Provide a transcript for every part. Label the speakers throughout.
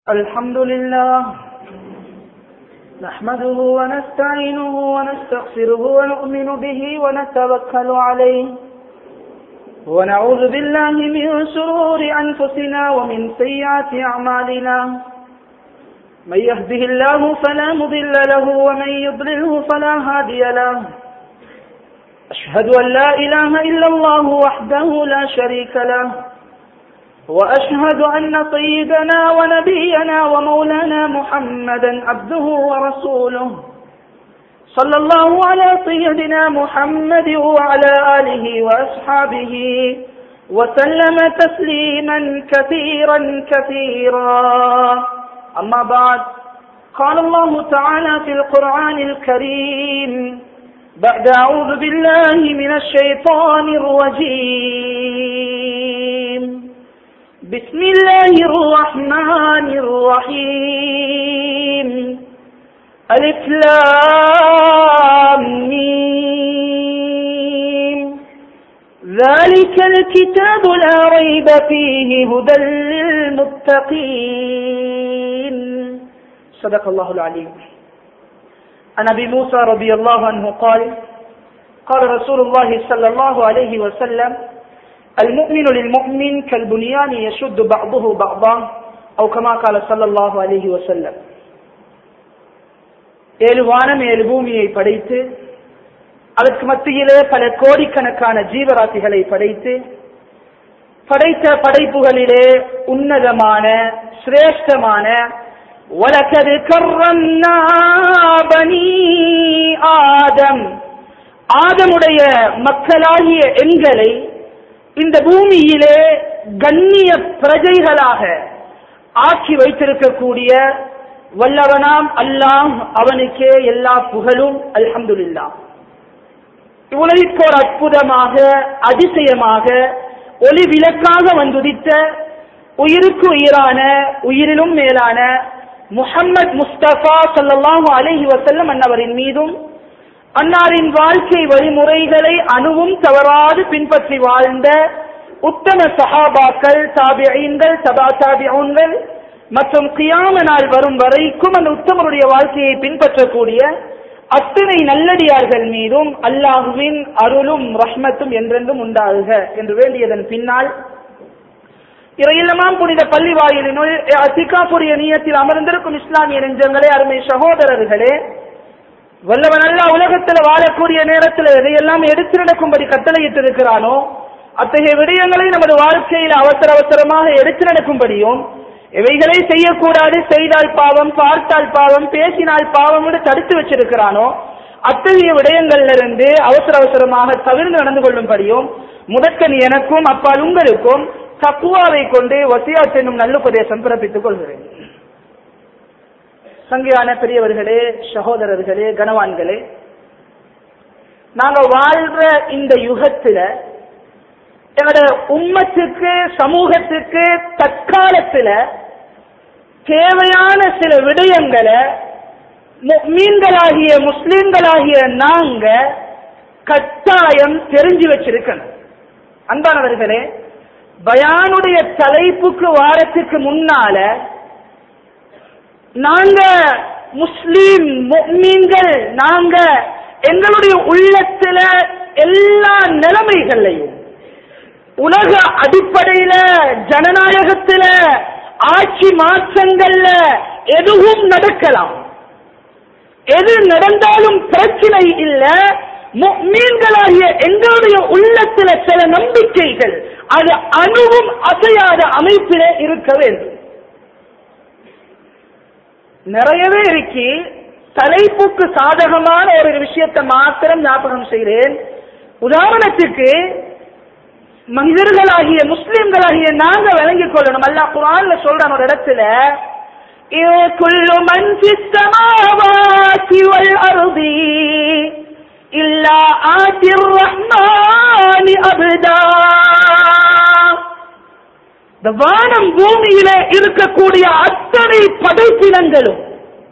Speaker 1: الحمد لله نحمده ونستعينه ونستغفره ونؤمن به ونتوكل عليه ونعوذ بالله من شرور أنفسنا ومن سيئات أعمالنا من يهده الله فلا مضل له ومن يضلله فلا هادي له أشهد أن لا إله إلا الله وحده لا شريك له وأشهد أن سيدنا ونبينا ومولانا محمدا عبده ورسوله صلى الله على سيدنا محمد وعلى آله وأصحابه وسلم تسليما كثيرا كثيرا أما بعد قال الله تعالى في القرآن الكريم بعد أعوذ بالله من الشيطان الرجيم بسم الله الرحمن الرحيم ألف لام ميم ذلك الكتاب لا ريب فيه هدى للمتقين صدق الله العليم عن ابي موسى رضي الله عنه قال قال رسول الله صلى الله عليه وسلم المؤمن للمؤمن كالبنيان يشد بعضه بعضا أو كما قال صلى الله عليه وسلم ஏழு வானம் ஏழு பூமியை படைத்து அதற்கு மத்தியிலே பல கோடிக்கணக்கான ஜீவராசிகளை படைத்து படைத்த படைப்புகளிலே உன்னதமான சிரேஷ்டமான வலக்கது கர்ரன்னா பனி ஆதம் ஆதமுடைய மக்களாகிய எண்களை இந்த பூமியிலே கண்ணிய பிரஜைகளாக ஆக்கி வைத்திருக்கக்கூடிய வல்லவனாம் அல்லாம் அவனுக்கே எல்லா புகழும் அல்ஹம்துல்லா உலகிற்கோர் அற்புதமாக அதிசயமாக ஒளி விளக்காக வந்துதித்த உயிருக்கு உயிரான உயிரிலும் மேலான முஹம்மது முஸ்தபா சல்லாஹூ அலஹி வசல்லம் அன்னவரின் மீதும் அன்னாரின் வாழ்க்கை வழிமுறைகளை அணுவும் தவறாது பின்பற்றி வாழ்ந்த உத்தம சஹாபாக்கள் தாபியங்கள் தபா தாபியங்கள் மற்றும் கியாம நாள் வரும் வரைக்கும் அந்த உத்தமருடைய வாழ்க்கையை பின்பற்றக்கூடிய அத்தனை நல்லடியார்கள் மீதும் அல்லாஹுவின் அருளும் ரஹ்மத்தும் என்றென்றும் உண்டாகுக என்று வேண்டியதன் பின்னால் இறையில்லமாம் புனித பள்ளி வாயிலினுள் அசிகாப்புரிய நீயத்தில் அமர்ந்திருக்கும் இஸ்லாமிய நெஞ்சங்களே அருமை சகோதரர்களே வல்லவன் அல்லா உலகத்துல வாழக்கூடிய நேரத்தில் எதையெல்லாம் எடுத்து நடக்கும்படி கட்டளையிட்டு இருக்கிறானோ அத்தகைய விடயங்களை நமது வாழ்க்கையில் அவசர அவசரமாக எடுத்து நடக்கும்படியும் இவைகளை செய்யக்கூடாது செய்தால் பாவம் பார்த்தால் பாவம் பேசினால் பாவம் என்று தடுத்து வச்சிருக்கிறானோ அத்தகைய விடயங்கள்ல இருந்து அவசர அவசரமாக தவிர்த்து நடந்து கொள்ளும்படியும் முதற்கன் எனக்கும் அப்பால் உங்களுக்கும் தக்குவாவை கொண்டு வசியாத் என்னும் நல்லுபதேசம் பிறப்பித்துக் கொள்கிறேன் சங்கையான பெரியவர்களே சகோதரர்களே கனவான்களே நாங்க வாழ்ற இந்த யுகத்துல எங்களோட உம்மத்துக்கு சமூகத்துக்கு தற்காலத்துல தேவையான சில விடயங்களை மீன்களாகிய முஸ்லிம்களாகிய நாங்க கட்டாயம் தெரிஞ்சு வச்சிருக்கணும் அன்பானவர்களே பயானுடைய தலைப்புக்கு வாரத்துக்கு முன்னால நாங்க முஸ்லீம் மீன்கள் நாங்க எங்களுடைய உள்ளத்துல எல்லா நிலைமைகளையும் உலக அடிப்படையில ஜனநாயகத்துல ஆட்சி மாற்றங்கள்ல எதுவும் நடக்கலாம் எது நடந்தாலும் பிரச்சனை இல்ல மீன்களாகிய எங்களுடைய உள்ளத்துல சில நம்பிக்கைகள் அது அணுவும் அசையாத அமைப்பிலே இருக்க வேண்டும் நிறையவே இருக்கு தலைப்புக்கு சாதகமான ஒரு விஷயத்தை மாத்திரம் ஞாபகம் செய்கிறேன் உதாரணத்துக்கு மனிதர்களாகிய முஸ்லிம்களாகிய நாங்க விளங்கிக் கொள்ளணும் அல்லா குரான்ல சொல்றான் ஒரு இடத்துல كل من في السماوات والأرض إلا آتي الرحمن أبدا இந்த வானம் பூமியில இருக்கக்கூடிய அத்தனை படைப்பினங்களும்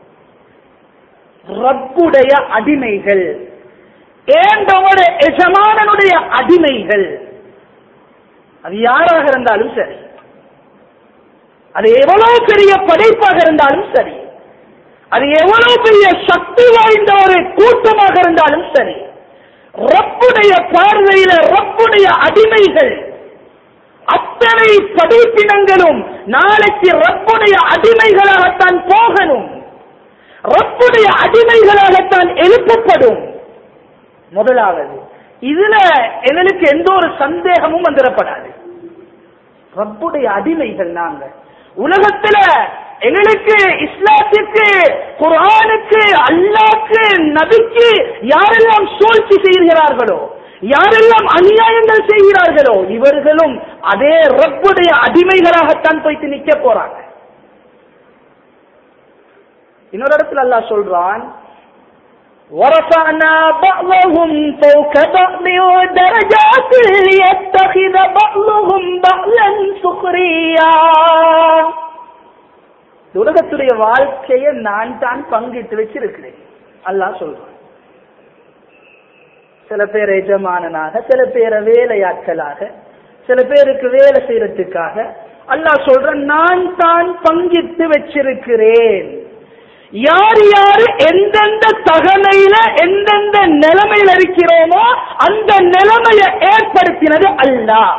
Speaker 1: ரப்புடைய அடிமைகள் ஏண்டோட எஜமானனுடைய அடிமைகள் அது யாராக இருந்தாலும் சரி அது எவ்வளவு பெரிய படைப்பாக இருந்தாலும் சரி அது எவ்வளவு பெரிய சக்தி வாய்ந்த ஒரு கூட்டமாக இருந்தாலும் சரி ரப்புடைய பார்வையில ரப்புடைய அடிமைகள் அத்தனை படைப்பினங்களும் நாளைக்கு ரப்புடைய அடிமைகளாகத்தான் போகணும் ரப்புடைய அடிமைகளாகத்தான் எழுப்பப்படும் முதலாவது இதுல எங்களுக்கு எந்த ஒரு சந்தேகமும் வந்துடப்படாது ரப்புடைய அடிமைகள் நாங்க உலகத்துல எங்களுக்கு இஸ்லாத்திற்கு குரானுக்கு அல்லாக்கு நபிக்கு யாரெல்லாம் சூழ்ச்சி செய்கிறார்களோ யாரெல்லாம் அநியாயங்கள் செய்கிறார்களோ இவர்களும் அதே ரப்புடைய அடிமைகளாகத்தான் போய்த்து நிக்க போறாங்க இன்னொரு இடத்துல அல்லாஹ் சொல்றான் ورفعنا بعضهم فوق بعض درجات ليتخذ بعضهم بعضا سخريا உலகத்துடைய வாழ்க்கையை நான் தான் பங்கிட்டு வச்சிருக்கிறேன் அல்லாஹ் சொல்றான் சில பேர் எஜமானனாக சில பேரை வேலையாட்களாக சில பேருக்கு வேலை செய்யறதுக்காக அல்லாஹ் சொல்ற நான் தான் பங்கிட்டு வச்சிருக்கிறேன் யார் யார் எந்தெந்த தகமையில எந்தெந்த நிலைமையில இருக்கிறோமோ அந்த நிலைமையை ஏற்படுத்தினது அல்லாஹ்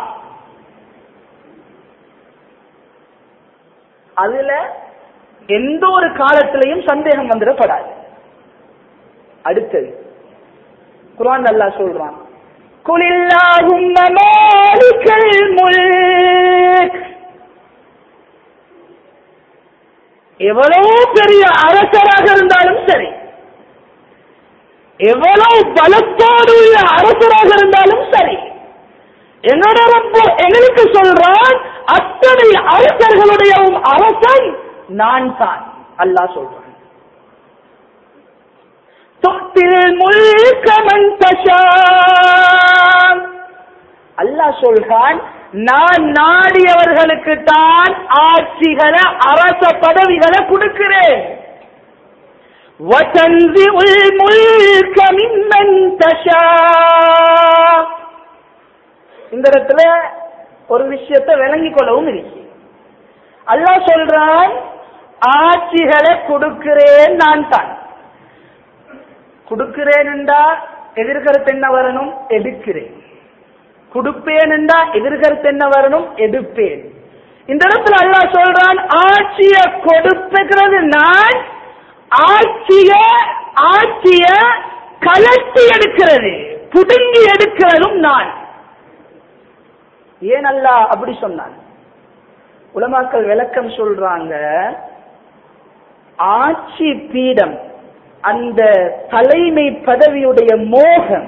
Speaker 1: அதுல எந்த ஒரு காலத்திலையும் சந்தேகம் வந்துடப்படாது அடுத்தது குரான் அல்லாஹ் சொல்றான் குலில்லாஹும் மாலிகல் முல்க் எவ்வளவு பெரிய அரசராக இருந்தாலும் சரி எவ்வளவு பலத்தோடு உள்ள அரசராக இருந்தாலும் சரி என்னோட ரப்பு எங்களுக்கு சொல்றான் அத்தனை அரசர்களுடைய அரசன் நான் தான் அல்லாஹ் சொல்றான் தொட்டில் முழுக்க மண் அல்லாஹ் சொல்றான் நான் நாடியவர்களுக்கு தான் ஆட்சிகளை அரச பதவிகளை கொடுக்கிறேன் وتنزع الملك ممن تشاء இந்த இடத்துல ஒரு விஷயத்தை விளங்கிக் கொள்ளவும் இருக்கு அல்லாஹ் சொல்றான் ஆட்சிகளை கொடுக்கிறேன் நான் தான் கொடுக்கிறேன் என்றா எதிர்கருத்து என்ன வரணும் எடுக்கிறேன் கொடுப்பேன் என்றா எதிர்கருத்து என்ன வரணும் எடுப்பேன் இந்த இடத்துல அல்லாஹ் சொல்றான் ஆட்சிய கொடுப்புகிறது நான் ஆட்சிய ஆட்சிய கலட்டி எடுக்கிறது புடுங்கி எடுக்கிறதும் நான் ஏன் அல்லாஹ் அப்படி சொன்னான் உலமாக்கள் விளக்கம் சொல்றாங்க ஆட்சி பீடம் அந்த தலைமை பதவியுடைய மோகம்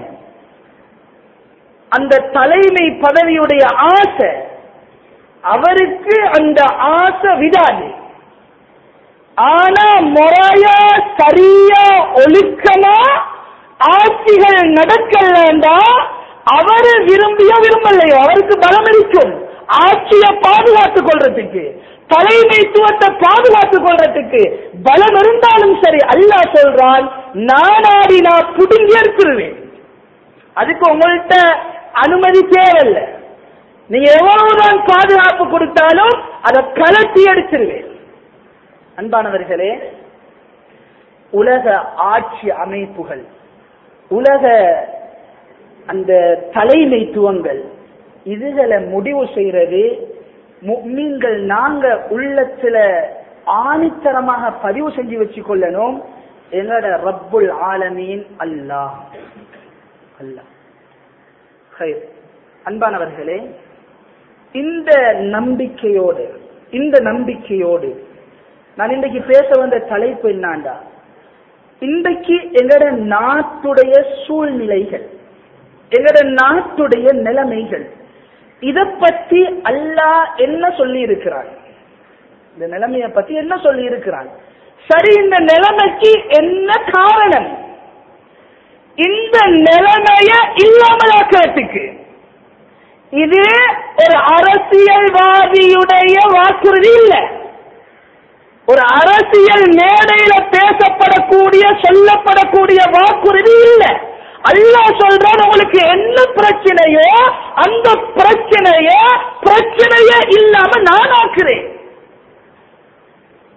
Speaker 1: அந்த தலைமை பதவியுடைய ஆசை அவருக்கு அந்த ஆசை விடாது ஆனா முறையா சரியா ஒழுக்கமா ஆட்சிகள் நடக்கலண்டா அவரு விரும்பியோ விரும்பலையோ அவருக்கு பலம் இருக்கும் ஆட்சியை பாதுகாத்துக் கொள்றதுக்கு தலைமைத்துவத்தை பாதுகாத்துக் கொள்றதுக்கு பலம் இருந்தாலும் சரி அல்லாஹ் சொல்றான் நானாடி நான் புடுங்கி எடுத்துருவேன் அதுக்கு உங்கள்கிட்ட அனுமதி தேவையில்லை நீங்க எவ்வளவுதான் பாதுகாப்பு கொடுத்தாலும் அதை கலட்டி எடுத்துருவேன் அன்பானவர்களே உலக ஆட்சி அமைப்புகள் உலக அந்த தலைமைத்துவங்கள் இதுகளை முடிவு செய்யறது முக்மீன்கள் நாங்க உள்ளத்துல ஆணித்தரமாக பதிவு செஞ்சு வச்சுக்கொள்ளணும் எங்களோட ரப்புல் ஆலமீன் அல்லாஹ் அல்லாஹ் ஹைர். அன்பானவர்களே இந்த நம்பிக்கையோடு இந்த நம்பிக்கையோடு நான் இன்றைக்கு பேச வந்த தலைப்பு என்னாண்டா இன்றைக்கு எங்களோட நாட்டுடைய சூழ்நிலைகள் எங்களோட நாட்டுடைய நிலைமைகள் இத பத்தி அல்லாஹ் என்ன சொல்லி இருக்கிறான் இந்த நிலைமைய பத்தி என்ன சொல்லி இருக்கிறான் சரி இந்த நிலைமைக்கு என்ன காரணம் இந்த நிலைமைய இல்லாமலாக்கிறதுக்கு இது ஒரு அரசியல்வாதியுடைய வாக்குறுதி இல்ல ஒரு அரசியல் மேடையில பேசப்படக்கூடிய சொல்லப்படக்கூடிய வாக்குறுதி இல்ல அல்லாஹ் சொல்றான் உங்களுக்கு என்ன பிரச்சனையோ அந்த பிரச்சனைய பிரச்சனையே இல்லாம நான் ஆக்குறேன்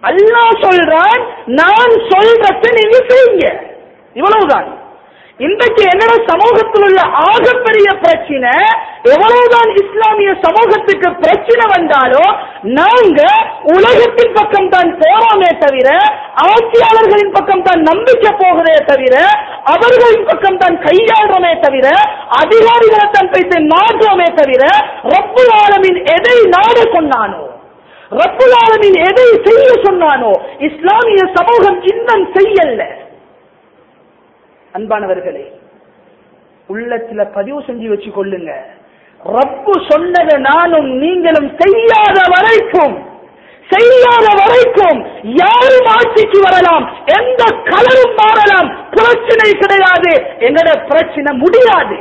Speaker 1: அல்லாஹ் சொல்றான் நான் சொல்றத நீங்க செய்யுங்க இவ்வளவுதான் இன்றைக்கு என்னோட சமூகத்தில் உள்ள ஆகப்பெரிய பிரச்சனை எவ்வளவுதான் இஸ்லாமிய சமூகத்துக்கு பிரச்சனை வந்தாலும் நாங்க உலகத்தின் பக்கம் தான் போறோமே தவிர ஆட்சியாளர்களின் பக்கம் தான் நம்பிக்கை போகிறதே தவிர அவர்களின் பக்கம் தான் கையாளுறோமே தவிர அதிகாரிகளை தான் பேசி நாடுறோமே தவிர ரப்புல் ஆலமின் எதை நாட சொன்னானோ ரப்புல் ஆலமின் எதை செய்ய சொன்னானோ இஸ்லாமிய சமூகம் இன்னும் செய்யல அன்பானவர்களே உள்ளத்துல பதிவு செஞ்சு வச்சு கொள்ளுங்க ரப்பு சொன்னதை நானும் நீங்களும் செய்யாத வரைக்கும் செய்யாத வரைக்கும் யாரும் ஆட்சிக்கு வரலாம் எந்த கலரும் மாறலாம் பிரச்சனை கிடையாது எங்கட பிரச்சனை முடியாது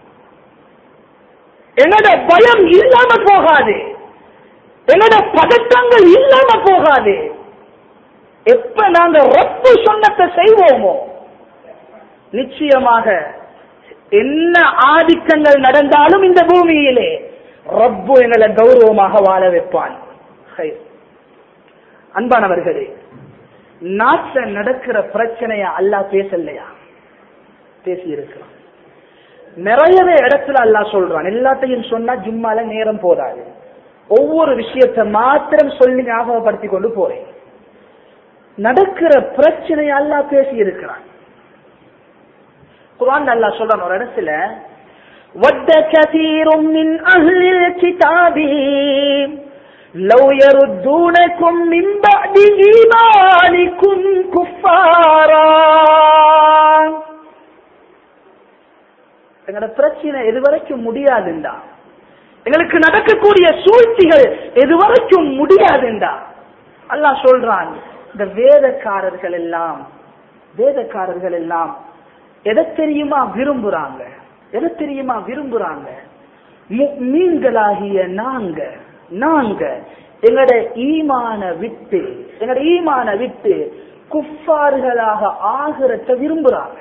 Speaker 1: எங்கட பயம் இல்லாம போகாது எங்கட பதட்டங்கள் இல்லாம போகாது எப்ப நாங்க ரப்பு சொன்னத்தை செய்வோமோ நிச்சயமாக என்ன ஆதிக்கங்கள் நடந்தாலும் இந்த பூமியிலே ரப்பு எங்களை கௌரவமாக வாழ வைப்பான் ஹை. அன்பானவர்களே நாட்டில் நடக்கிற பிரச்சனைய அல்லாஹ் பேசலையா பேசி இருக்கிறான் நிறையவே இடத்துல அல்லாஹ் சொல்றான் எல்லாத்தையும் சொன்னா ஜும்மால நேரம் போதாது ஒவ்வொரு விஷயத்தை மாத்திரம் சொல்லி ஞாபகப்படுத்தி கொண்டு போறேன் நடக்கிற பிரச்சனையை அல்லாஹ் பேசி இருக்கிறான் குர்ஆன் அல்லாஹ் சொல்றான் ஒரு இடத்துல وَدَّ كَثِيرٌ مِّنْ أَهْلِ الْكِتَابِ لَوْ يَرُدُّونَكُم مِّن بَعْدِ إِيمَانِكُمْ كُفَّارًا எங்களோட பிரச்சனை எதுவரைக்கும் முடியாதுண்டா எங்களுக்கு நடக்கக்கூடிய சூழ்ச்சிகள் எதுவரைக்கும் முடியாதுண்டா அல்லாஹ் சொல்றான் இந்த வேதக்காரர்கள் எல்லாம் வேதக்காரர்கள் எல்லாம் எதை தெரியுமா விரும்புறாங்க எதை தெரியுமா விரும்புறாங்க மீன்களாகிய நாங்க நாங்க எங்கட ஈமான விட்டு எங்கட ஈமான விட்டு குஃபார்களாக ஆகிறத விரும்புறாங்க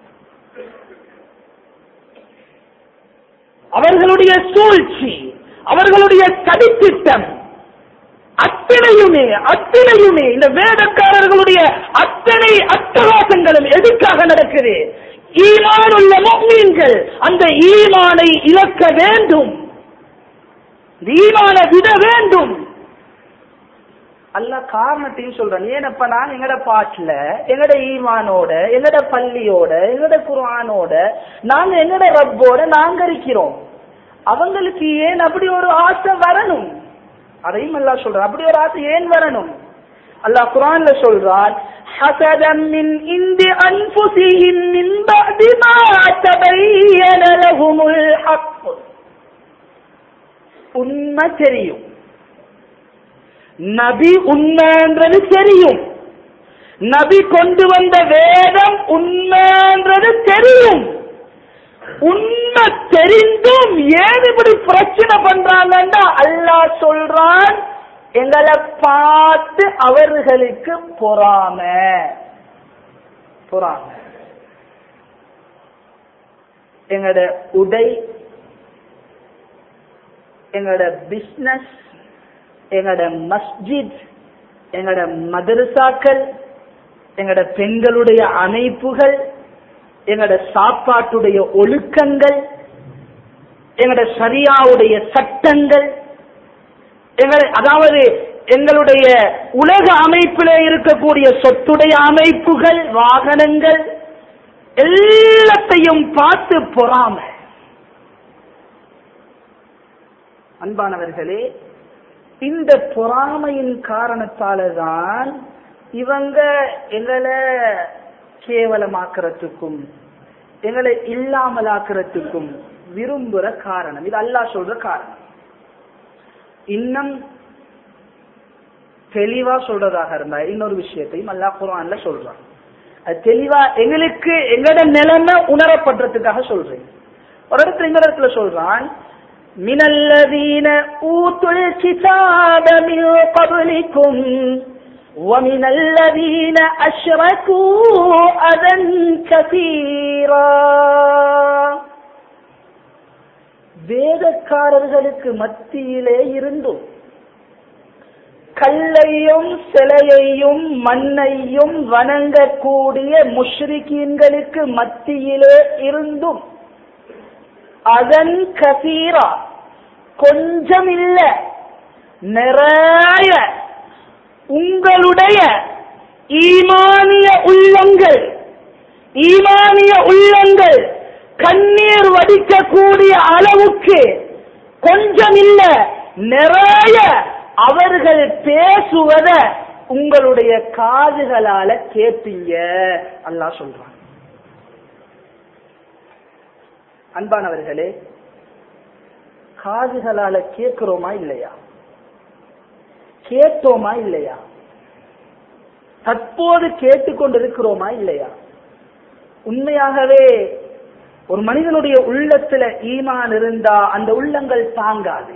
Speaker 1: அவர்களுடைய சூழ்ச்சி அவர்களுடைய சதித்திட்டம் அத்தனையுமே அத்தனையுமே இந்த வேதக்காரர்களுடைய அத்தனை அட்டகாசங்களும் எதுக்காக நடக்குது ஈமான் உள்ள முக்மீன்கள் அந்த ஈமானை இழக்க வேண்டும் இந்த ஈமானை விட வேண்டும் அல்ல காரணத்தையும் சொல்றேன் ஏனப்ப நான் எங்கட பாட்டுல எங்கட ஈமானோட எங்கட பள்ளியோட எங்கட குர்ஆனோட நாங்க எங்கட ரப்போட நாங்க இருக்கிறோம் அவங்களுக்கு ஏன் அப்படி ஒரு ஆசை வரணும் அதையும் அல்லாஹ் சொல்றான் அப்படி ஒரு ஆசை ஏன் வரணும் அல்லாஹ் குர்ஆன்ல சொல்றான் ஹசதம் மின் இந்தி அன்புசிஹிம் மின் பஅதி மா தபையன லஹுமுல் ஹக் உண்மை தெரியும் நபி உண்மைன்றது தெரியும் நபி கொண்டு வந்த வேதம் உண்மைன்றது தெரியும் உண்மை தெரிந்தும் ஏன் இப்படி பிரச்சனை பண்றாங்கன்னா அல்லாஹ் சொல்றான் எங்களை பார்த்து அவர்களுக்கு பொறாம பொறாம எங்களோட உடை எங்களோட பிசினஸ் எங்களோட மஸ்ஜித் எங்களோட மதரசாக்கள் எங்களோட பெண்களுடைய அமைப்புகள் எங்களோட சாப்பாட்டுடைய ஒழுக்கங்கள் எங்களோட சரியாவுடைய சட்டங்கள் எங்களை அதாவது எங்களுடைய உலக அமைப்பில் இருக்கக்கூடிய சொத்துடைய அமைப்புகள் வாகனங்கள் எல்லாத்தையும் பார்த்து பொறாம அன்பானவர்களே இந்த பொறாமையின் காரணத்தால தான் இவங்க எங்களை கேவலமாக்குறதுக்கும் எங்களை இல்லாமலாக்குறதுக்கும் விரும்புற காரணம் இது அல்லாஹ் சொல்ற காரணம் இன்னும் தெளிவா சொல்றதாக இருந்தா இன்னொரு விஷயத்தையும் அல்லாஹ் குர்ஆன்ல சொல்றான் அது தெளிவா எங்களுக்கு எங்கட நிலைமை உணரப்படுறதுக்காக சொல்றேன் ஒரு இடத்துல இன்னொரு இடத்துல சொல்றான் من الذين أوتوا الكتاب من قبلكم ومن الذين أشركوا أذى كثيرا வேதக்காரர்களுக்கு மத்தியிலே இருந்தும் கல்லையும் சிலையையும் மண்ணையும் வணங்கக்கூடிய முஷ்ரிகீன்களுக்கு மத்தியிலே இருந்தும் அதன் கசீரா கொஞ்சம் இல்ல நிறைய உங்களுடைய ஈமானிய உள்ளங்கள் ஈமானிய உள்ளங்கள் கண்ணீர் வடிக்கக்கூடிய அளவுக்கு கொஞ்சம் இல்ல நிறைய அவர்கள் பேசுவத உங்களுடைய காதுகளால கேட்பீங்க அல்லாஹ் சொல்றான் அன்பானவர்களே காதுகளால கேட்கிறோமா இல்லையா கேட்டோமா இல்லையா தற்போது கேட்டுக்கொண்டிருக்கிறோமா இல்லையா உண்மையாகவே ஒரு மனிதனுடைய உள்ளத்துல ஈமான் இருந்தா அந்த உள்ளங்கள் தாங்காது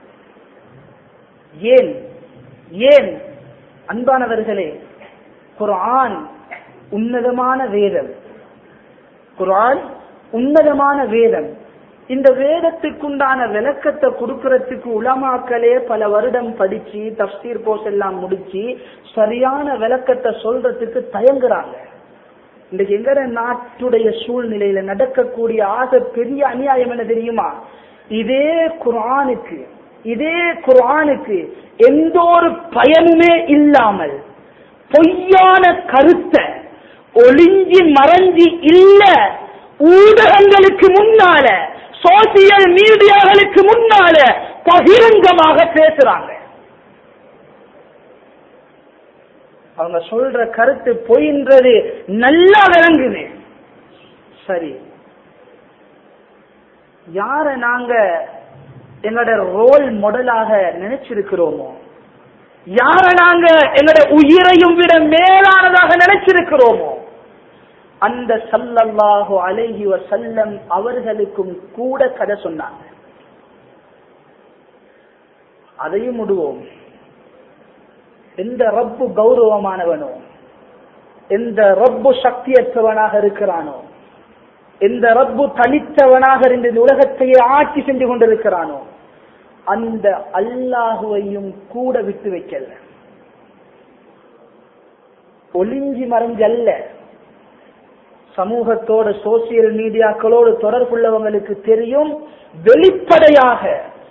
Speaker 1: ஏன் ஏன் அன்பானவர்களே குர்ஆன் உன்னதமான வேதம் குர்ஆன் உன்னதமான வேதம் இந்த வேதத்துக்குண்டான விளக்கத்தை கொடுக்கறதுக்கு உலமாக்களே பல வருடம் படிச்சு தப்சீர் கோர்ஸ் எல்லாம் முடிச்சு சரியான விளக்கத்தை சொல்றதுக்கு தயங்குறாங்க இன்றைக்கு எங்கட நாட்டுடைய சூழ்நிலையில நடக்கக்கூடிய ஆக பெரிய அநியாயம் என்ன தெரியுமா இதே குர்ஆனுக்கு இதே குர்ஆனுக்கு எந்த ஒரு பயனுமே இல்லாமல் பொய்யான கருத்தை ஒளிஞ்சி மறைஞ்சி இல்ல ஊடகங்களுக்கு முன்னால சோசியல் மீடியாக்களுக்கு முன்னால பகிரங்கமாக பேசுறாங்க அவங்க சொல்ற கருத்து பொய்ன்றது நல்லா விளங்குது சரி யார நாங்க எங்களோட ரோல் மாடலாக நினைச்சிருக்கிறோமோ யார நாங்க எங்களோட உயிரையும் விட மேலானதாக நினைச்சிருக்கிறோமோ அந்த சல்லல்லாஹு அலைஹி வசல்லம் அவர்களுக்கும் கூட கதை சொன்னாங்க அதையும் விடுவோம் எந்த ரப்பு கௌரவமானவனோ எந்த ரப்பு சக்தியற்றவனாக இருக்கிறானோ எந்த ரப்பு தனித்தவனாக இருந்து இந்த உலகத்தையே ஆட்சி செஞ்சு கொண்டிருக்கிறானோ அந்த அல்லாஹுவையும் கூட விட்டு வைக்கல ஒளிஞ்சி மறைஞ்சல்ல சமூகத்தோட சோசியல் மீடியாக்களோடு தொடர்புள்ளவங்களுக்கு தெரியும் வெளிப்படையாக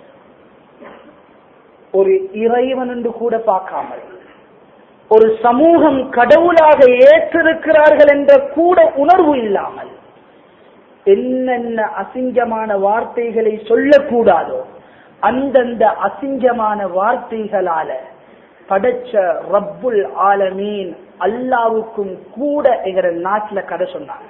Speaker 1: ஒரு இறைவன் என்று கூட பார்க்காமல் ஒரு சமூகம் கடவுளாக ஏற்றிருக்கிறார்கள் என்ற கூட உணர்வு இல்லாமல் என்னென்ன அசிங்கமான வார்த்தைகளை சொல்லக்கூடாதோ அந்தந்த அசிங்கமான வார்த்தைகளால படைச்ச ரப்புல் ஆலமீன் அல்லாவுக்கும் கூட எங்க நாட்டுல கதை சொன்னாங்க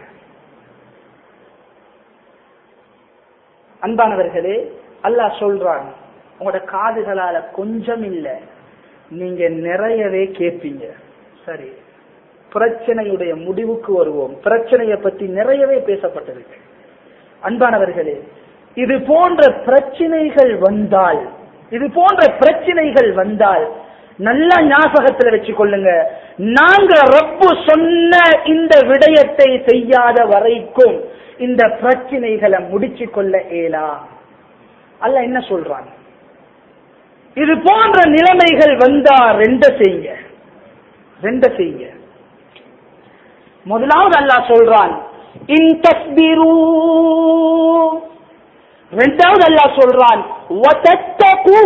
Speaker 1: அன்பானவர்களே அல்லாஹ் சொல்றான் உங்களோட காதுகளால கொஞ்சம் இல்ல நீங்க நிறையவே கேட்பீங்க சரி பிரச்சனையுடைய முடிவுக்கு வருவோம் பிரச்சனையை பத்தி நிறையவே பேசப்பட்டிருக்கு அன்பானவர்களே இது போன்ற பிரச்சனைகள் வந்தால் இது போன்ற பிரச்சனைகள் வந்தால் நல்ல ஞாபகத்தில் வச்சுக் கொள்ளுங்க நாங்க ரப்பு சொன்ன இந்த விடயத்தை செய்யாத வரைக்கும் இந்த பிரச்சனைகளை முடிச்சு கொள்ள இயலா அல்ல என்ன சொல்றான் இது போன்ற நிலைமைகள் வந்தா ரெண்ட செய்யுங்க ரெண்ட செய்யுங்க முதலாவது அல்லாஹ் சொல்றான் இன் தஸ்பிரு ரெண்டாவது அல்லாஹ் சொல்றான் வதத்தகு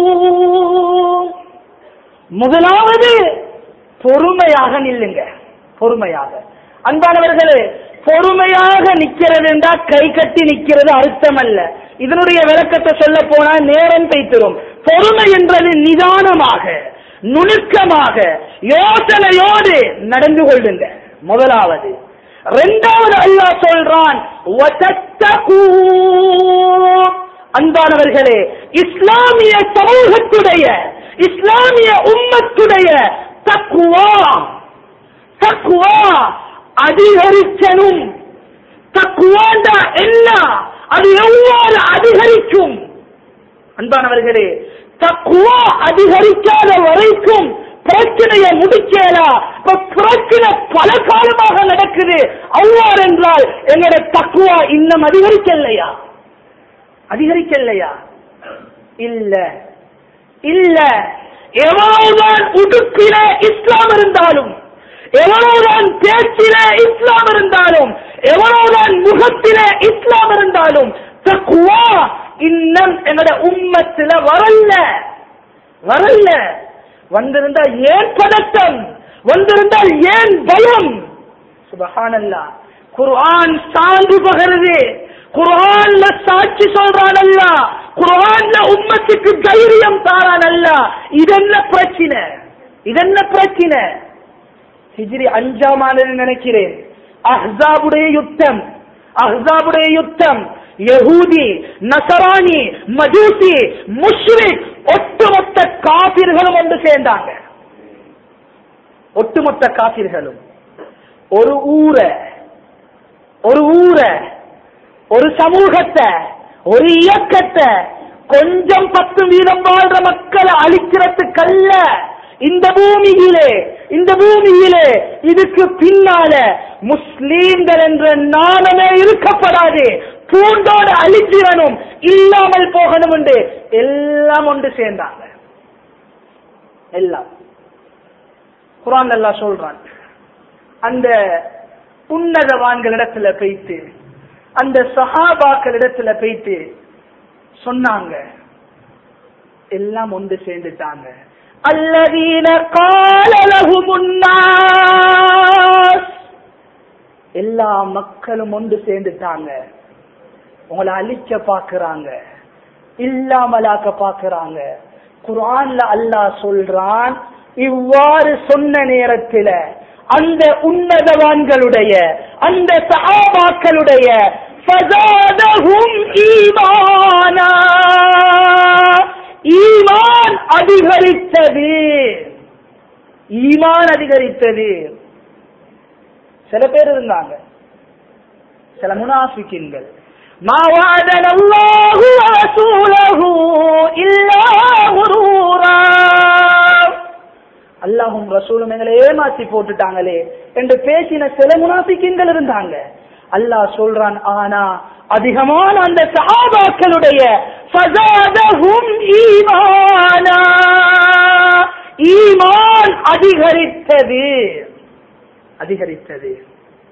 Speaker 1: முதலாவது பொறுமையாக நில்லுங்க பொறுமையாக அன்பானவர்களே பொறுமையாக நிக்கிறது என்றா கை கட்டி நிக்கிறது அர்த்தம் அல்ல இதனுடைய விளக்கத்தை சொல்ல போனா நேரம் தைத்திரும் பொறுமை என்றது நிதானமாக நுணுக்கமாக யோசனையோடு நடந்து கொள்ளுங்க முதலாவது இரண்டாவது அல்லாஹ் சொல்றான் "வதத்தகூ." அன்பானவர்களே இஸ்லாமிய சமூகத்துடைய இஸ்லாமிய உம்மத்துடைய தக்குவா தக்குவா அதிகரிச்சனும் தக்குவாண்டா என்ன அது எவ்வாறு அதிகரிக்கும் அன்பானவர்களே தக்குவா அதிகரிக்காத வரைக்கும் பிரச்சனையை முடிக்கலா இப்ப பிரச்சனை பல காலமாக நடக்குது அவ்வாறு என்றால் எங்களோட தக்குவா இன்னும் அதிகரிக்கலையா அதிகரிக்கலையா இல்ல இல்ல எவ்வளவுதான் உடுப்பில இஸ்லாம் இருந்தாலும் எவ்வளவுதான் பேச்சில இஸ்லாம் இருந்தாலும் எவ்வளவுதான் முகத்தில இஸ்லாம் இருந்தாலும் தக்குவா இன்னும் எங்கட உம்மத்துல வரல வரல வந்திருந்தா ஏன் பதட்டம் வந்திருந்தால் ஏன் பயம் சுபஹானல்லா குர்ஆன் சான்று பகருது குர்ஆன்ல சாட்சி சொல்றான் அல்ல குர்ஆன்ல உம்மத்துக்கு தைரியம் தாரான் அல்ல இதென்ன பிரச்சனை இதென்ன பிரச்சனை ஹிஜ்ரி அஞ்சாம் ஆண்டு நினைக்கிறேன் அஹ்ஸாபுடைய யுத்தம் அஹ்ஸாபுடைய யுத்தம் யஹூதி நசரானி மஜூசி முஷ்ரிக் ஒட்டுமொத்த காபிர்களும் ஒன்று சேர்ந்தாங்க ஒட்டுமொத்த காபிர்களும் ஒரு ஊரை ஒரு ஊரை ஒரு சமூகத்தை ஒரு இயக்கத்தை கொஞ்சம் பத்து வீதம் வாழ்ற மக்களை அழிக்கிறதுக்கல்ல இந்த பூமியிலே இந்த பூமியிலே இதுக்கு பின்னால முஸ்லீம்கள் என்ற நாணமே இருக்கப்படாது பூண்டோடு அழிச்சிடணும் இல்லாமல் போகணும் என்று எல்லாம் ஒன்று சேர்ந்தாங்க எல்லாம் குரான் எல்லாம் சொல்றான் அந்த உன்னதவான்களிடத்துல போயிட்டு அந்த சஹாபாக்களிடத்துல போயிட்டு சொன்னாங்க எல்லாம் ஒன்று சேர்ந்துட்டாங்க அல்லதீன காலலகுமுன்னாஸ் எல்லா மக்களும் ஒன்று சேர்ந்துட்டாங்க உங்களை அழிக்க பாக்குறாங்க இல்லாமலாக்க பாக்குறாங்க குர்ஆன்ல அல்லாஹ் சொல்றான் இவ்வாறு சொன்ன நேரத்துல அந்த உன்னதவான்களுடைய அந்த சஹாபாக்களுடைய ஃபஸாதஹும் ஈமானா ஈமான் அதிகரித்தது ஈமான் அதிகரித்தது சில பேர் இருந்தாங்க சில முனாஃபிக்கின்கள் ما وعدنا الله ورسوله إلا غرورا அல்லாஹும் ரசூலும் எங்களை ஏமாத்தி போட்டுட்டாங்களே என்று பேசின சில முனாஃபிக்கின்கள் இருந்தாங்க அல்லாஹ் சொல்றான் ஆனா அதிகமான அந்த சஹாபாக்களுடைய ஃபஸாதஹும் ஈமானா ஈமான் அதிகரித்தது அதிகரித்தது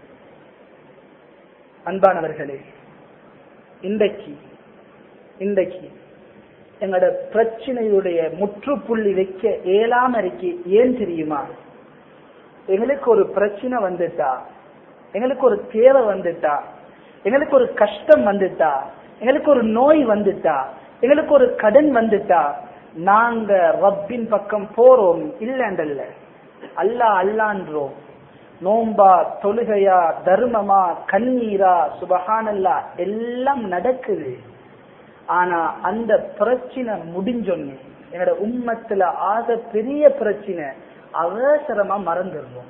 Speaker 1: அன்பானவர்களே இன்றைக்கு இன்றைக்கு எங்களோட பிரச்சனையுடைய முற்றுப்புள்ளி வைக்க இயலாம இருக்கு ஏன் தெரியுமா எங்களுக்கு ஒரு பிரச்சனை வந்துட்டா எங்களுக்கு ஒரு தேவை வந்துட்டா எங்களுக்கு ஒரு கஷ்டம் வந்துட்டா எங்களுக்கு ஒரு நோய் வந்துட்டா எங்களுக்கு ஒரு கடன் வந்துட்டா நாங்க ரப்பின் பக்கம் போறோம் இல்லண்டல்ல அல்லா அல்லான்றோம் நோம்பா தொழுகையா தர்மமா கண்ணீரா சுபஹானல்லா எல்லாம் நடக்குது ஆனா அந்த பிரச்சனை முடிஞ்சொன்னு என்னோட உம்மத்துல ஆக பெரிய பிரச்சனை அவசரமா மறந்துடுறோம்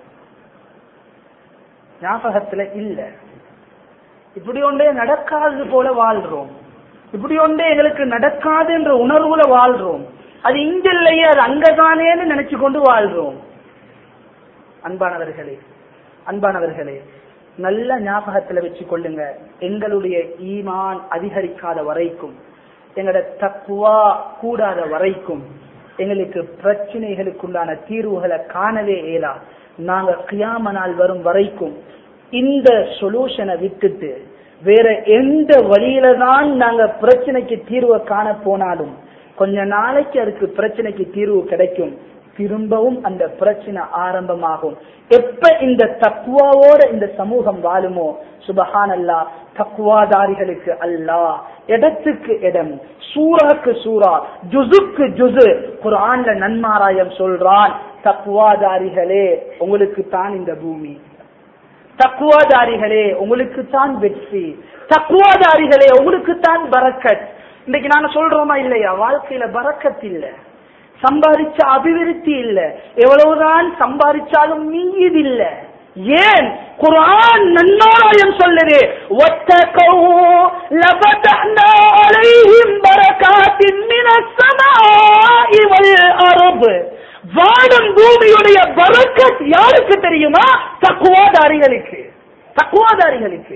Speaker 1: ஞாபகத்துல இல்ல இப்படி ஒன்றே நடக்காது போல வாழ்றோம் இப்படி ஒன்றே எங்களுக்கு நடக்காது என்ற உணர்வுல வாழ்றோம் அது இங்க இல்லையே அது அங்கதானேன்னு நினைச்சு கொண்டு வாழ்றோம் அன்பானவர்களே அன்பானவர்களே நல்ல ஞாபகத்துல வச்சு கொள்ளுங்க எங்களுடைய ஈமான் அதிகரிக்காத வரைக்கும் எங்களோட தக்குவா கூடாத வரைக்கும் எங்களுக்கு பிரச்சனைகளுக்குண்டான தீர்வுகளை காணவே இயலா நாங்க கியாம நாள் வரும் வரைக்கும் இந்த சொல்யூஷனை விட்டுட்டு வேற எந்த வழியில தான் நாங்க பிரச்சனைக்கு தீர்வை காண போனாலும் கொஞ்ச நாளைக்கு அதுக்கு பிரச்சனைக்கு தீர்வு கிடைக்கும் திரும்பவும் அந்த பிரச்சனை ஆரம்பமாகும் எப்ப இந்த தக்குவாவோட இந்த சமூகம் வாழுமோ சுபஹான் அல்லா தக்குவாதாரிகளுக்கு அல்லாஹ் இடத்துக்கு இடம் சூறாக்கு சூறா ஜுசுக்கு ஜுசு குரான்ல நன்மாராயம் சொல்றான் தக்குவாதாரிகளே உங்களுக்கு தான் இந்த பூமி தக்குவாதாரிகளே உங்களுக்கு தான் வெற்றி தக்குவாதாரிகளே உங்களுக்கு தான் பரக்கத் இன்னைக்கு நாங்க சொல்றோமா இல்லையா வாழ்க்கையில பரக்கத் இல்ல சம்பாதிச்ச அபிவிருத்தி இல்ல எவ்வளவுதான் சம்பாதிச்சாலும் மீது இல்ல ஏன் குரான் நன்னாராயம் சொல்லுது وَاتَّقَوْا لَفَتَحْنَا عَلَيْهِمْ بَرَكَاتٍ مِنَ السَّمَاءِ وَالْأَرْضِ வானம் பூமியுடைய பரக்கத் யாருக்கு தெரியுமா தக்குவாதாரிகளுக்கு தக்குவாதாரிகளுக்கு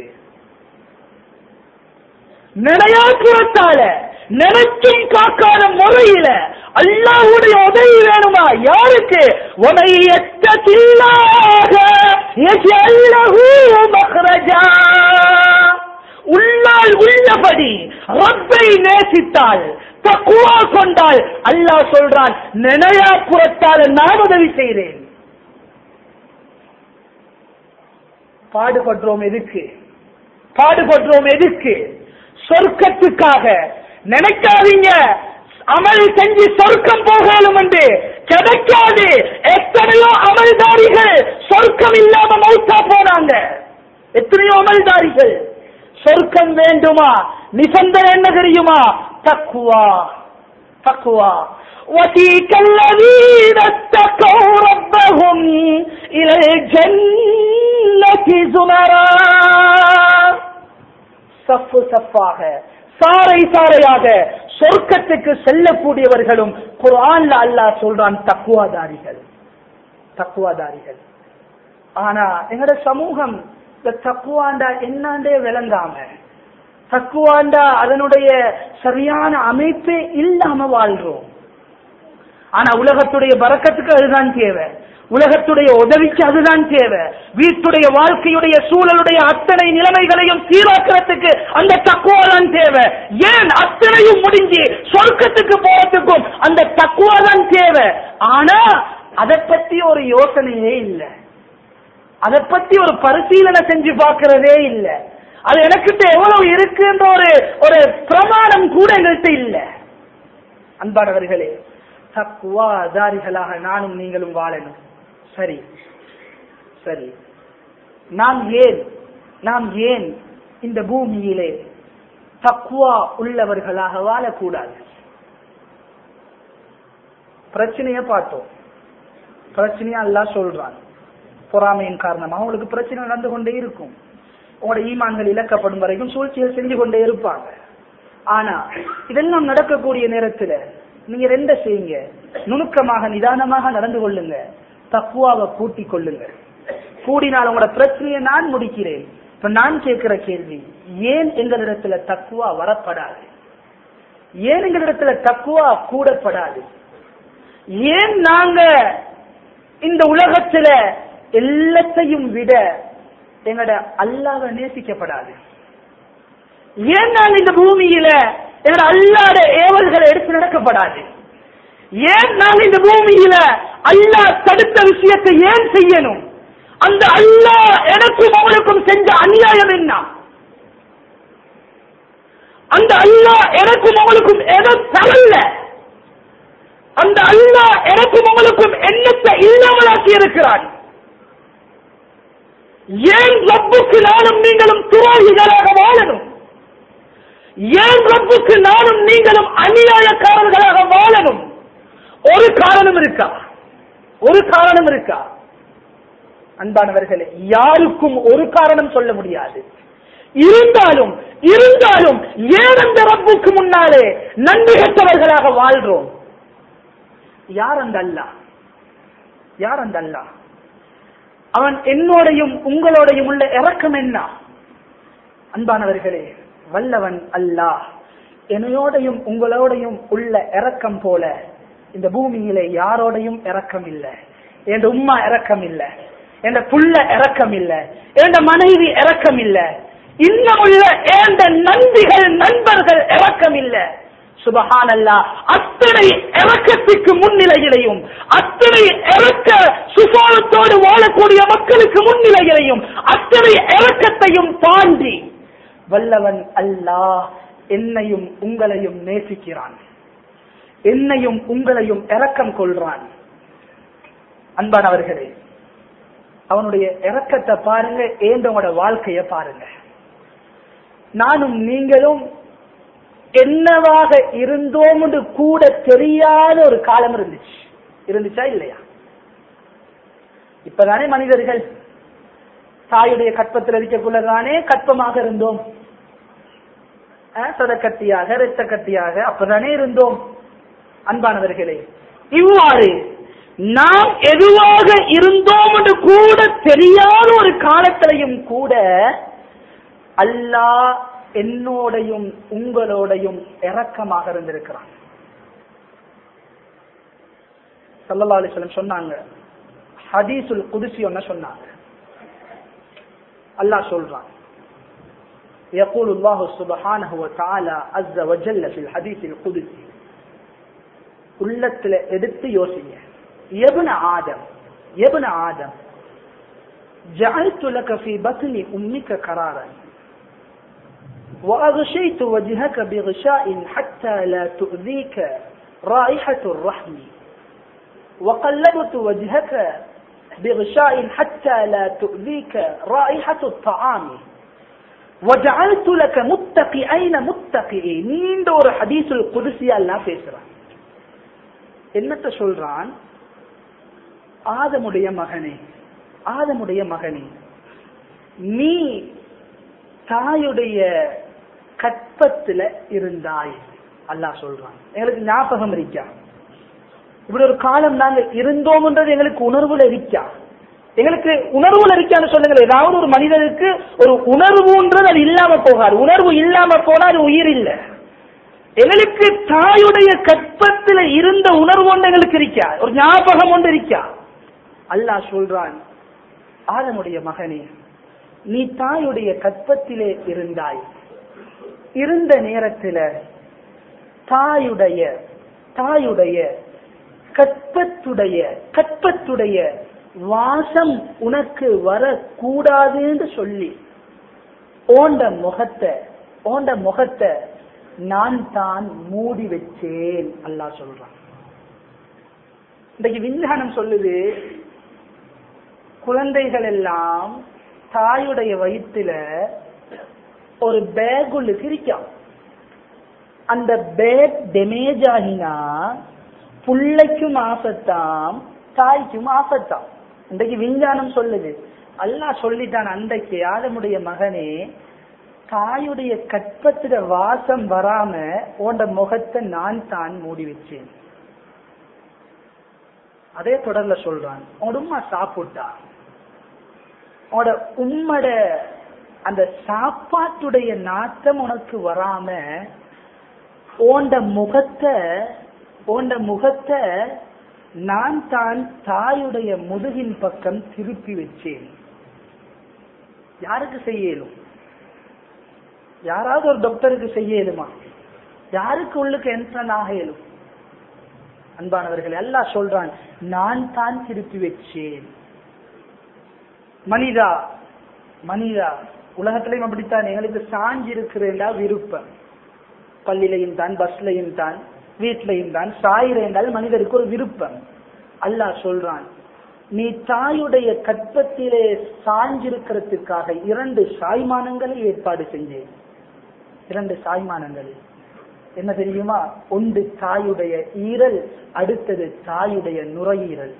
Speaker 1: நிலையாக்குறத்தால நினைச்சும் காக்காத முறையில அல்லாஹ்வுடைய உதவி வேணுமா யாருக்கு وَمَن يَتَّقِ اللَّهَ يَجْعَل لَّهُ مَخْرَجًا உள்ளால் உள்ளபடி ரப்பை நேசித்தால் தக்குவா கொண்டால் அல்லாஹ் சொல்றான் நினையா புறத்தால் நான் உதவி செய்கிறேன் பாடுபடுறோம் எதுக்கு பாடுபடுறோம் எதுக்கு சொர்க்கத்துக்காக நினைக்காதீங்க அமல் செஞ்சு சொர்க்கம் போகலும் என்று கிடைக்காது எத்தனையோ அமல்தாரிகள் சொர்க்கம் இல்லாம மௌத்தா போனாங்க எத்தனையோ அமல்தாரிகள் சொர்க்கம் வேண்டுமா நிபந்தனை என்ன தெரியுமா தக்குவா தக்குவா وَتِيكَ الَّذِينَ اتَّقَوْا رَبَّهُمْ إِلَى الْجَنَّةِ زُمَرًا சஃப்பு சஃப்பாக சாறை சாறையாக சொர்க்கத்துக்கு செல்லக்கூடியவர்களும் குர்ஆன்ல அல்லாஹ் சொல்றான் தக்குவாதாரிகள் தக்குவாதாரிகள் ஆனா எங்கட சமூகம் இந்த தக்குவாண்டா என்னாண்டே விளங்காம தக்குவாண்டா அதனுடைய சரியான அமைப்பே இல்லாம வாழ்றோம் ஆனா உலகத்துடைய பறக்கத்துக்கு அதுதான் தேவை உலகத்துடைய உதவிக்கு அதுதான் தேவை வீட்டுடைய வாழ்க்கையுடைய சூழலுடைய அத்தனை நிலைமைகளையும் சீராக்கிறதுக்கு அந்த தக்குவா தான் தேவை ஏன் அத்தனையும் முடிஞ்சு சொர்க்கத்துக்கு போறதுக்கும் அந்த தக்குவா தான் தேவை ஆனா அதை பத்தி ஒரு யோசனையே இல்லை அதை பத்தி ஒரு பரிசீலனை செஞ்சு பார்க்கிறதே இல்லை அது எனக்கிட்ட எவ்வளவு இருக்குன்ற ஒரு ஒரு பிரமாணம் கூட எங்கள்கிட்ட இல்லை அன்பானவர்களே தக்குவாதாரிகளாக நானும் நீங்களும் வாழணும் சரி சரி நாம் ஏன் நாம் ஏன் இந்த பூமியிலே தக்குவா உள்ளவர்களாக வாழக்கூடாது பிரச்சனைய பார்த்தோம் பிரச்சனையா எல்லாம் சொல்றான் பொறாமையின் காரணமாக உங்களுக்கு பிரச்சனை நடந்து கொண்டே இருக்கும் உங்களோட ஈமான்கள் இழக்கப்படும் வரைக்கும் சூழ்ச்சிகள் செஞ்சு கொண்டே இருப்பாங்க ஆனா இதெல்லாம் நடக்கக்கூடிய நேரத்துல நீங்க ரெண்ட செய்யுங்க நுணுக்கமாக நிதானமாக நடந்து கொள்ளுங்க தக்குவாவை கூட்டிக் கொள்ளுங்க கூடினால் உங்களோட பிரச்சனையை நான் முடிக்கிறேன் இப்ப நான் கேட்கிற கேள்வி ஏன் எங்களிடத்துல தக்குவா வரப்படாது ஏன் எங்களிடத்துல தக்குவா கூடப்படாது ஏன் நாங்க இந்த உலகத்துல எல்லாத்தையும் விட எங்கட அல்லாவை நேசிக்கப்படாது ஏன் நாங்க இந்த பூமியில எங்கட அல்லாத ஏவல்களை எடுத்து நடக்கப்படாது ஏன் நாங்க இந்த பூமியில அல்லாஹ் தடுத்த விஷயத்தை ஏன் செய்யணும் அந்த அல்லாஹ் எனக்கும் அவனுக்கும் செஞ்ச அநியாயம் என்ன அந்த அல்லாஹ் எனக்கும் அவனுக்கும் எதை தரல அந்த அல்லாஹ் எனக்கும் அவனுக்கும் எண்ணத்தை இல்லாமலாக்கி இருக்கிறான் ஏன் ரப்புக்கு நானும் நீங்களும் துரோகிகளாக வாழணும் ஏன் ரப்புக்கு நானும் நீங்களும் அநியாயக்காரர்களாக வாழணும் ஒரு காரணம் இருக்கா ஒரு காரணம் இருக்கா அன்பானவர்களே யாருக்கும் ஒரு காரணம் சொல்ல முடியாது இருந்தாலும் இருந்தாலும் ஏன் அந்த ரப்புக்கு முன்னாலே நன்றி கெட்டவர்களாக வாழ்றோம் யார் அந்த அல்லா யார் அந்த அல்லா அவன் என்னோடையும் உங்களோடையும் உள்ள இறக்கம் என்ன அன்பானவர்களே வல்லவன் அல்லாஹ் என்னையோடையும் உங்களோடையும் உள்ள இறக்கம் போல இந்த பூமியிலே யாரோடையும் இறக்கம் இல்லை என் உம்மா இறக்கம் இல்லை என் புள்ள இறக்கம் இல்லை என் மனைவி இறக்கம் இல்லை இன்னும் உள்ள ஏந்த நன்றிகள் நண்பர்கள் இறக்கம் இல்லை சுபஹான் அல்லா அத்தனை இறக்கத்துக்கு முன்னிலையிலையும் அத்தனை இறக்க சுபாவத்தோடு வாழக்கூடிய மக்களுக்கு முன்னிலையிலையும் அத்தனை இறக்கத்தையும் தாண்டி வல்லவன் அல்லாஹ் என்னையும் உங்களையும் நேசிக்கிறான் என்னையும் உங்களையும் இரக்கம் கொள்றான் அன்பானவர்களே அவனுடைய இரக்கத்தை பாருங்க ஏந்தவங்களோட வாழ்க்கைய பாருங்க நானும் நீங்களும் என்னவாக இருந்தோம் என்று கூட தெரியாத ஒரு காலம் இருந்துச்சு இருந்துச்சா இல்லையா இப்பதானே மனிதர்கள் தாயுடைய கற்பத்தில் இருக்கக்குள்ளதானே கற்பமாக இருந்தோம் சதக்கட்டியாக இரத்த கட்டியாக அப்பதானே இருந்தோம் அன்பானவர்களே இவ்வாறு நாம் எதுவாக இருந்தோம் என்று கூட தெரியாத ஒரு காலத்திலையும் கூட அல்லாஹ் என்னோடையும் உங்களோடையும் இரக்கமாக இருந்திருக்கிறான் சல்லல்லா அலிஸ்லம் சொன்னாங்க ஹதீசுல் குதிசி ஒன்ன சொன்னாங்க அல்லாஹ் சொல்றான் يقول الله سبحانه وتعالى عز وجل في الحديث القدسي உள்ளத்துல எடுத்து யோசிங்க எபுன ஆதம் எபுன ஆதம் جعلت لك في بطن أمك قرارا وأغشيت وجهك بغشاء حتى لا تؤذيك رائحة الرحم وقلبت وجهك بغشاء حتى لا تؤذيك رائحة الطعام وجعلت لك متقئين متقئين நீண்ட ஒரு ஹதீஸுல் குதிசியா எல்லாம் பேசுறான் என்னத்த சொல்றான் ஆதமுடைய மகனே ஆதமுடைய மகனே நீ தாயுடைய கற்பத்துல இருந்தாய் அல்லாஹ் சொல்றான் எங்களுக்கு ஞாபகம் இருக்கா இப்படி ஒரு காலம் நாங்க இருந்தோம்ன்றது எங்களுக்கு உணர்வுல இருக்கா எங்களுக்கு உணர்வுல இருக்கான்னு சொல்லுங்க ஏதாவது ஒரு மனிதனுக்கு ஒரு உணர்வுன்றது அது இல்லாம போகாது உணர்வு இல்லாம போனா அது உயிர் இல்ல எங்களுக்கு தாயுடைய கற்பத்துல இருந்த உணர்வு ஒன்று எங்களுக்கு இருக்கா ஒரு ஞாபகம் ஒன்று இருக்கா அல்லாஹ் சொல்றான் ஆதமுடைய மகனே நீ தாயுடைய கற்பத்திலே இருந்தாய் இருந்த நேரத்துல தாயுடைய தாயுடைய கற்பத்துடைய கற்பத்துடைய வாசம் உனக்கு வரக்கூடாதுன்னு சொல்லி ஓண்ட முகத்தை ஓண்ட முகத்தை நான் தான் மூடி வச்சேன் அல்லாஹ் சொல்றான் இன்றைக்கு விஞ்ஞானம் சொல்லுது குழந்தைகள் எல்லாம் தாயுடைய வயிற்றுல ஒரு பேக் உள்ள சிரிக்கும் அந்த பேக் டெமேஜ் ஆகினா புள்ளைக்கும் ஆபத்தாம் தாய்க்கும் ஆபத்தாம் இன்றைக்கு விஞ்ஞானம் சொல்லுது அல்லாஹ் சொல்லிட்டான் அன்றைக்கு ஆதமுடைய மகனே தாயுடைய கற்பத்துல வாசம் வராம உண்ட முகத்தை நான் தான் மூடி வச்சேன் அதே தொடர்ல சொல்றான் உன் உம்மா சாப்பிட்டா உன்னோட உம்மட அந்த சாப்பாட்டுடைய நாட்டம் உனக்கு வராம ஓண்ட முகத்தை ஓண்ட முகத்தை நான் தான் தாயுடைய முதுகின் பக்கம் திருப்பி வச்சேன் யாருக்கு செய்யலும் யாராவது ஒரு டாக்டருக்கு செய்யலுமா யாருக்கு உள்ளுக்கு என்ட்ரன் ஆக இயலும் அன்பானவர்கள் எல்லாம் சொல்றான் நான் தான் திருப்பி வச்சேன் மனிதா மனிதா உலகத்திலையும் அப்படித்தான் எங்களுக்கு சாஞ்சி இருக்கிறேன்டா விருப்பம் பள்ளியிலையும் தான் பஸ்லையும் தான் வீட்டிலையும் தான் சாயிரேண்டால் மனிதருக்கு ஒரு விருப்பம் அல்லாஹ் சொல்றான் நீ தாயுடைய கற்பத்திலே சாஞ்சிருக்கிறதுக்காக இரண்டு சாய்மானங்களை ஏற்பாடு செஞ்சேன் இரண்டு சாய்மானங்கள் என்ன தெரியுமா ஒன்று தாயுடைய ஈரல் அடுத்தது தாயுடைய நுரையீரல்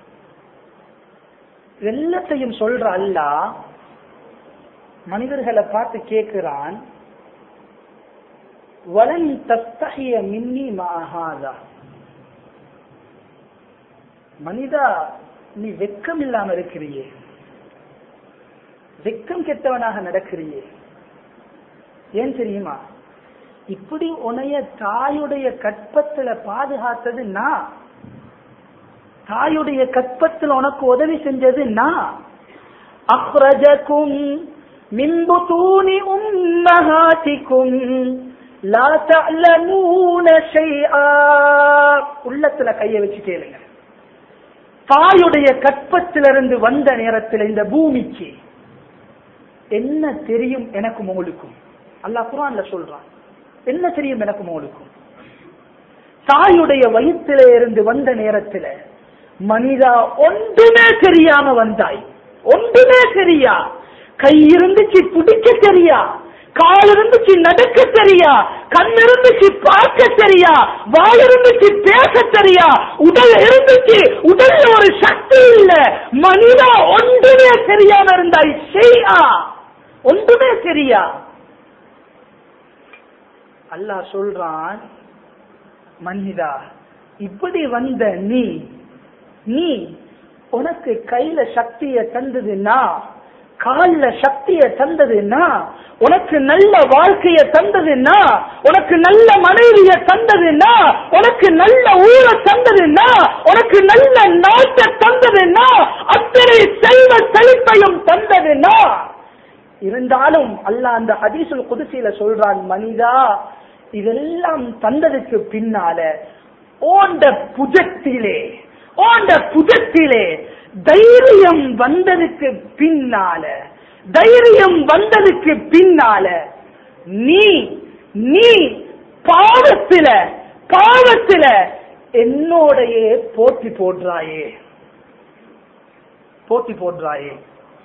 Speaker 1: எல்லாத்தையும் சொல்ற அல்லா மனிதர்களை பார்த்து கேட்கிறான் வலன் தஸ்தகிய மின்னி மாகாதா மனிதா நீ வெக்கம் இல்லாம இருக்கிறியே வெக்கம் கெட்டவனாக நடக்கிறியே ஏன் தெரியுமா இப்படி உனைய தாயுடைய கற்பத்துல பாதுகாத்தது நான் தாயுடைய கற்பத்தில் உனக்கு உதவி செஞ்சது நான் அஹ்ரஜக்கும் மின்பு தூணி உம்மஹாத்திக்கும் லா தஅலமூன ஷைஆ உள்ளத்துல கைய வச்சு கேளுங்க தாயுடைய கற்பத்திலிருந்து வந்த நேரத்தில் இந்த பூமிக்கு என்ன தெரியும் எனக்கும் உங்களுக்கும் அல்லாஹ் குரான்ல சொல்றான் என்ன தெரியும் எனக்கும் உங்களுக்கும் தாயுடைய வயிற்றில இருந்து வந்த நேரத்துல மனிதா ஒன்றுமே தெரியாம வந்தாய் ஒன்றுமே தெரியா கை இருந்துச்சு பிடிக்க தெரியா கால் இருந்துச்சு நடக்க தெரியா கண் இருந்துச்சு பார்க்க தெரியா வாய் இருந்துச்சு பேச தெரியா உடல் இருந்துச்சு உடல்ல ஒரு சக்தி இல்ல மனிதா ஒன்றுமே தெரியாம இருந்தாய் செய்யா ஒன்றுமே தெரியா அல்லாஹ் சொல்றான் மனிதா இப்படி வந்த நீ நீ உனக்கு கையில சக்திய தந்ததுன்னா கால்ல சக்திய தந்ததுன்னா உனக்கு நல்ல வாழ்க்கைய தந்ததுன்னா உனக்கு நல்ல மனைவிய தந்ததுன்னா உனக்கு நல்ல ஊரை தந்ததுன்னா உனக்கு நல்ல நாட்டை தந்ததுன்னா அத்தனை செல்வ செழிப்பையும் தந்ததுன்னா இருந்தாலும் அல்லாஹ் அந்த ஹதீசுல் குதிசியில சொல்றான் மனிதா இதெல்லாம் தந்ததுக்கு பின்னால ஓண்ட புஜத்திலே ஓண்ட புஜத்திலே தைரியம் வந்ததுக்கு பின்னால தைரியம் வந்ததுக்கு பின்னால நீ நீ பாவத்தில பாவத்தில என்னோடையே போட்டி போடுறாயே போட்டி போடுறாயே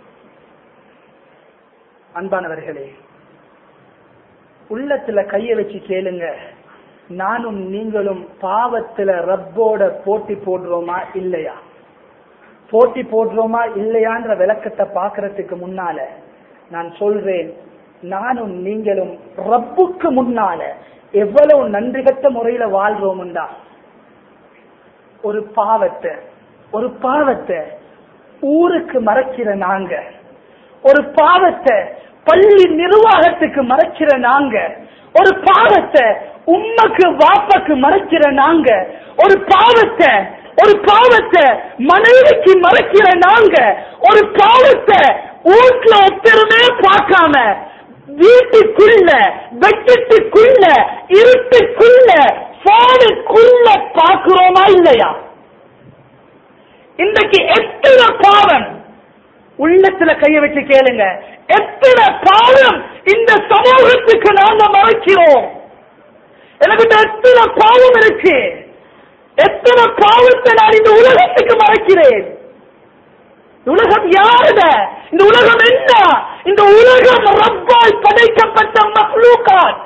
Speaker 1: அன்பானவர்களே உள்ளத்துல கைய வச்சு கேளுங்க நானும் நீங்களும் பாவத்துல ரப்போட போட்டி போடுறோமா இல்லையா போட்டி போடுறோமா இல்லையான்ற விளக்கத்தை பாக்குறதுக்கு முன்னால நான் சொல்றேன் நானும் நீங்களும் ரப்புக்கு முன்னால எவ்வளவு நன்றிகட்ட முறையில வாழ்றோம்டா ஒரு பாவத்தை ஒரு பாவத்தை ஊருக்கு மறைக்கிற நாங்க ஒரு பாவத்தை பள்ளி நிர்வாகத்துக்கு மறைக்கிற நாங்க ஒரு பாவத்தை உம்மக்கு வாப்பக்கு மறைக்கிற நாங்க ஒரு பாவத்தை ஒரு பாவத்தை மனைவிக்கு மறைக்கிற நாங்க ஒரு பாவத்தை வீட்டுல ஒத்தருமே பார்க்காம வீட்டுக்குள்ள வெட்டுக்குள்ள இருட்டுக்குள்ள போனுக்குள்ள பாக்குறோமா இல்லையா இன்றைக்கு எத்தனை பாவம் உள்ளத்துல கைய வச்சு கேளுங்க எத்தனை பாவம் இந்த சமூகத்துக்கு நாங்க மறைக்கிறோம் எனக்கு எத்தனை பாவம் இருக்கு எத்தனை பாவத்தை நான் இந்த உலகத்துக்கு மறைக்கிறேன் உலகம் யாருட இந்த உலகம் என்ன இந்த உலகம் ரப்பால் படைக்கப்பட்ட மக்லூக்காத்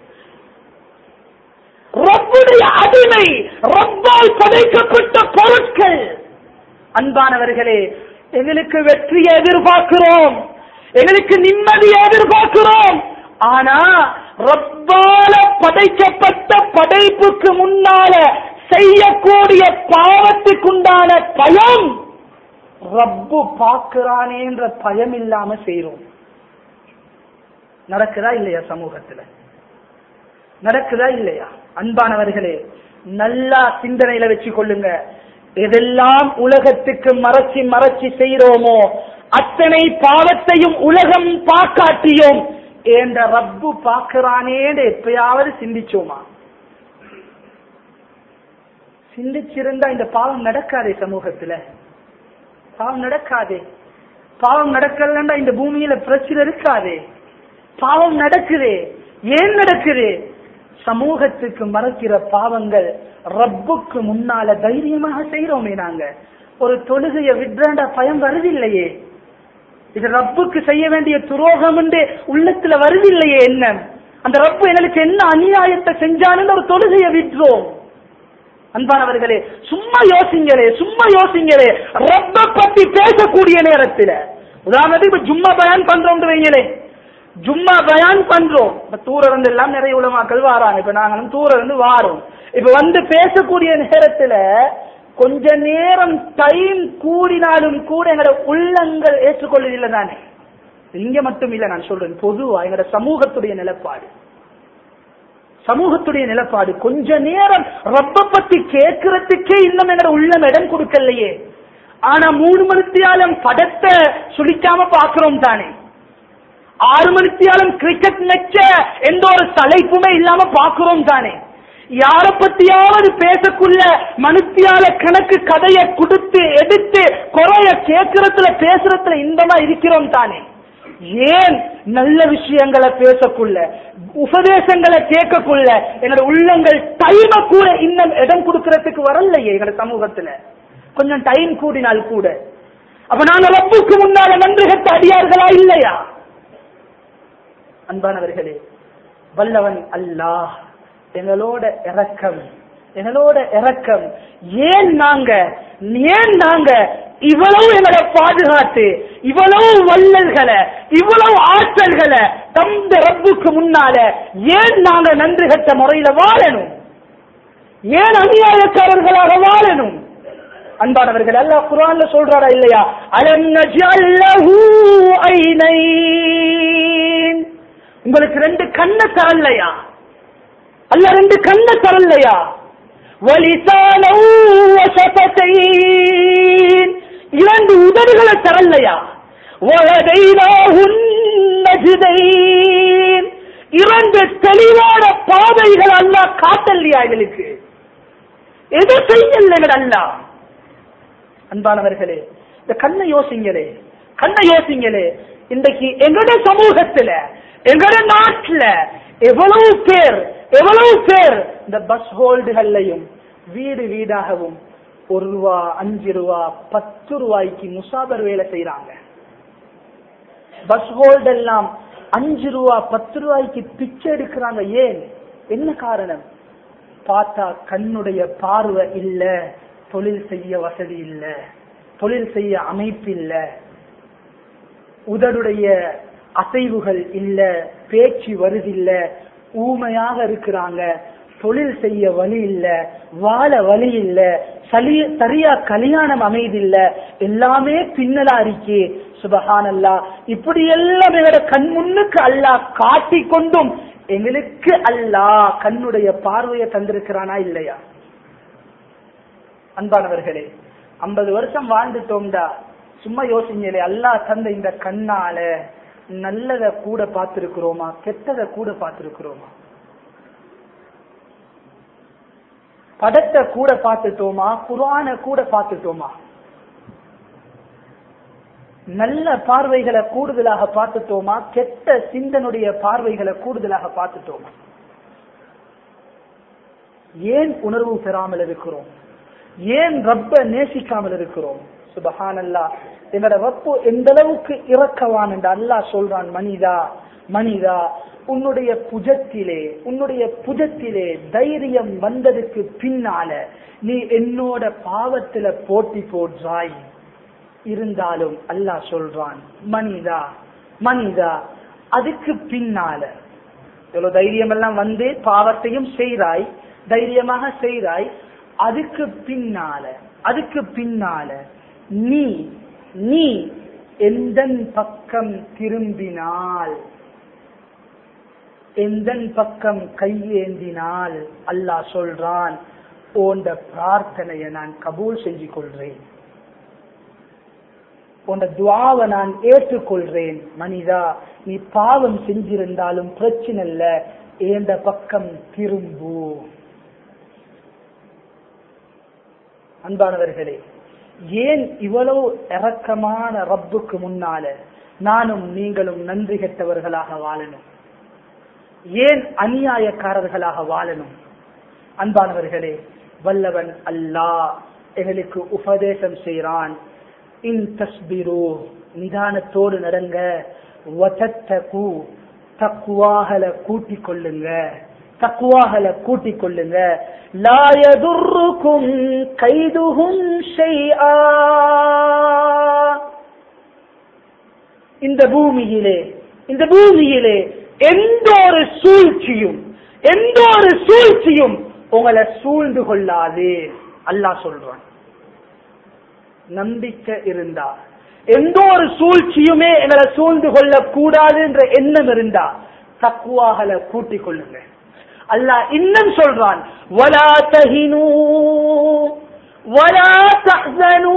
Speaker 1: ரப்புடைய அடிமை ரப்பால் படைக்கப்பட்ட பொருட்கள் அன்பானவர்களே எங்களுக்கு வெற்றியை எதிர்பார்க்கிறோம் எங்களுக்கு நிம்மதியை எதிர்பார்க்கிறோம் ஆனா ரப்பால படைக்கப்பட்ட படைப்புக்கு முன்னால செய்யக்கூடிய பாவத்துக்குண்டான பயம் ரப்பு பார்க்கிறானேன்ற பயம் இல்லாம செய்யறோம் நடக்குதா இல்லையா சமூகத்துல நடக்குதா இல்லையா அன்பானவர்களே நல்லா சிந்தனையில வச்சு கொள்ளுங்க எதெல்லாம் உலகத்துக்கு மறைச்சி மறைச்சி செய்யறோமோ அத்தனை பாவத்தையும் உலகம் பார்க்காட்டியும் என்ற ரப்பு பார்க்கிறானேன்னு எப்பயாவது சிந்திச்சோமா சிந்திச்சிருந்தா இந்த பாவம் நடக்காதே சமூகத்துல பாவம் நடக்காதே பாவம் நடக்கலன்னா இந்த பூமியில பிரச்சனை இருக்காதே பாவம் நடக்குதே ஏன் நடக்குது சமூகத்துக்கு மறைக்கிற பாவங்கள் ரப்புக்கு முன்னால தைரியமாக செய்யறோமே நாங்க ஒரு தொழுகைய விட்றாண்ட பயம் வருதில்லையே இது ரப்புக்கு செய்ய வேண்டிய துரோகம் என்று உள்ளத்துல வருதில்லையே என்ன அந்த ரப்பு எங்களுக்கு என்ன அநியாயத்தை செஞ்சான்னு ஒரு தொழுகைய விட்றோம் அன்பானவர்களே சும்மா யோசிங்களே சும்மா யோசிங்களே ரப்ப பத்தி பேசக்கூடிய நேரத்துல உதாரணத்துக்கு இப்ப ஜும்மா பயான் பண்றோம் வைங்களே ஜும்மா பயான் பண்றோம் இப்ப தூர இருந்து எல்லாம் நிறைய உலமாக்கள் வாராங்க இப்ப நாங்களும் தூர இருந்து வாரோம் இப்ப வந்து பேசக்கூடிய நேரத்துல கொஞ்ச நேரம் டைம் கூடினாலும் கூட எங்களோட உள்ளங்கள் ஏற்றுக்கொள்வதில்லை தானே இங்க மட்டும் இல்ல நான் சொல்றேன் பொதுவா எங்களோட சமூகத்துடைய நிலப்பாடு சமூகத்துடைய நிலப்பாடு கொஞ்ச நேரம் ரப்ப பத்தி கேட்கறதுக்கே இன்னும் எங்களோட உள்ளம் இடம் கொடுக்கலையே ஆனா மூணு மணித்தியாலம் படத்தை சுழிக்காம பாக்குறோம் தானே ஆறு மணித்தியாலம் கிரிக்கெட் மேட்ச எந்த ஒரு தலைப்புமே இல்லாம பாக்குறோம் தானே யார பத்தியாவது பேசக்குள்ள மனுத்தியால கணக்கு கதைய கொடுத்து எடுத்து குறைய கேட்கறதுல பேசுறதுல இன்பமா இருக்கிறோம் தானே ஏன் நல்ல விஷயங்களை பேசக்குள்ள உபதேசங்களை கேட்கக்குள்ள என்னோட உள்ளங்கள் டைம கூட இன்னும் இடம் கொடுக்கறதுக்கு வரலையே எங்களோட சமூகத்துல கொஞ்சம் டைம் கூடினால் கூட அப்ப நாங்க ரப்புக்கு முன்னால நன்றி கட்ட அடியார்களா இல்லையா அன்பானவர்களே வல்லவன் அல்லாஹ் எங்களோட இறக்கம் எங்களோட இறக்கம் ஏன் நாங்க ஏன் நாங்க இவ்வளவு எங்களை பாதுகாத்து இவ்வளவு வல்லல்களை இவ்வளவு ஆற்றல்களை தந்த ரப்புக்கு முன்னால ஏன் நாங்க நன்றி கட்ட முறையில வாழணும் ஏன் அநியாயக்காரர்களாக வாழணும் அன்பானவர்கள் அல்லாஹ் குர்ஆன்ல சொல்றாரா இல்லையா அலம் நஜ்அல் லஹு ஐனைன் உங்களுக்கு ரெண்டு கண்ணை தரலையா அல்ல ரெண்டு கண்ணை தரலையா வலிசானௌ வசபத்தைன் இரண்டு உதடுகளை தரலையா வலதைனாஹுன் நஜ்தைன் இரண்டு தெளிவான பாதைகள் அல்லாஹ் காட்டலையா எங்களுக்கு எது செய்யல அல்லா அன்பானவர்களே இந்த கண்ணை யோசிங்களே கண்ணை யோசிங்களே இன்றைக்கு எங்கட சமூகத்துல எங்கட நாட்டுல எவ்வளவு பேர் எவ்வளவு பேர் இந்த பஸ் ஹோல்டுகள்லையும் வீடு வீடாகவும் ஒரு ரூபா அஞ்சு ரூபா பத்து ரூபாய்க்கு முசாபர் வேலை செய்யறாங்க பஸ் ஹோல்டு எல்லாம் அஞ்சு ரூபா பத்து ரூபாய்க்கு பிச்சை எடுக்கிறாங்க ஏன் என்ன காரணம் பார்த்தா கண்ணுடைய பார்வை இல்ல தொழில் செய்ய வசதி இல்ல தொழில் செய்ய அமைப்பு இல்ல உதடுடைய அசைவுகள் இல்ல பேச்சு வருதில்ல ஊமையாக இருக்கிறாங்க தொழில் செய்ய வழி இல்ல வாழ வழி இல்ல சலி சரியா கல்யாணம் அமைதில்ல எல்லாமே பின்னலா இருக்கே சுபஹானல்லா இப்படி எல்லாம் எங்களோட கண் முன்னுக்கு அல்லாஹ் காட்டி கொண்டும் எங்களுக்கு அல்லாஹ் கண்ணுடைய பார்வையை தந்திருக்கிறானா இல்லையா அன்பானவர்களே ஐம்பது வருஷம் வாழ்ந்துட்டோம்டா சும்மா யோசிங்களே அல்லாஹ் தந்த இந்த கண்ணால நல்லத கூட பார்த்திருக்கிறோமா கெட்டத கூட பார்த்திருக்கிறோமா படத்தை கூட பார்த்துட்டோமா குரான கூட பார்த்துட்டோமா நல்ல பார்வைகளை கூடுதலாக பார்த்துட்டோமா கெட்ட சிந்தனுடைய பார்வைகளை கூடுதலாக பார்த்துட்டோமா ஏன் உணர்வு பெறாமல் இருக்கிறோம் ஏன் ரப்ப நேசிக்காமல் இருக்கிறோம் சுபஹானல்லா என்னோட ரப்பு எந்த அளவுக்கு இறக்கவான் என்று அல்லாஹ் சொல்றான் மனிதா மனிதா உன்னுடைய புஜத்திலே உன்னுடைய புஜத்திலே தைரியம் வந்ததுக்கு பின்னால நீ என்னோட பாவத்துல போட்டி போடுறாய் இருந்தாலும் அல்லாஹ் சொல்றான் மனிதா மனிதா அதுக்கு பின்னால எவ்வளவு தைரியம் எல்லாம் வந்து பாவத்தையும் செய்றாய் தைரியமாக செய்றாய் அதுக்கு பின்னால அதுக்கு பின்னால நீ நீ எந்த பக்கம் திரும்பினால் எந்த பக்கம் கையேந்தினால் அல்லாஹ் சொல்றான் ஓண்ட பிரார்த்தனையை நான் கபூல் செஞ்சு கொள்றேன் உன்ட துவாவை நான் ஏற்றுக்கொள்றேன் மனிதா நீ பாவம் செஞ்சிருந்தாலும் பிரச்சனை இல்ல ஏண்ட பக்கம் திரும்பு அன்பானவர்களே ஏன் இவ்வளவு இரக்கமான ரப்புக்கு முன்னால நானும் நீங்களும் நன்றி கெட்டவர்களாக வாழணும் ஏன் அநியாயக்காரர்களாக வாழணும் அன்பானவர்களே வல்லவன் அல்லாஹ் எங்களுக்கு உபதேசம் செய்கிறான் இன் தஸ்பிரு நிதானத்தோடு நடங்க வதத்தகு தக்குவாகல கூட்டிக் கொள்ளுங்க தக்குவாகல கூட்டிக் கொள்ளுங்க லாயதுர்ருக்கும் கைதுகும் ஷைஆ இந்த பூமியிலே இந்த பூமியிலே எந்த ஒரு சூழ்ச்சியும் எந்த ஒரு சூழ்ச்சியும் உங்களை சூழ்ந்து கொள்ளாது அல்லாஹ் சொல்றான் நம்பிக்கை இருந்தா எந்த ஒரு சூழ்ச்சியுமே எங்களை சூழ்ந்து கொள்ள கூடாது என்ற எண்ணம் இருந்தா தக்குவாகல கூட்டிக் கொள்ளுங்க அல்லாஹ் இன்னும் சொல்றான் வலா தஹினு வலா தஹ்சனு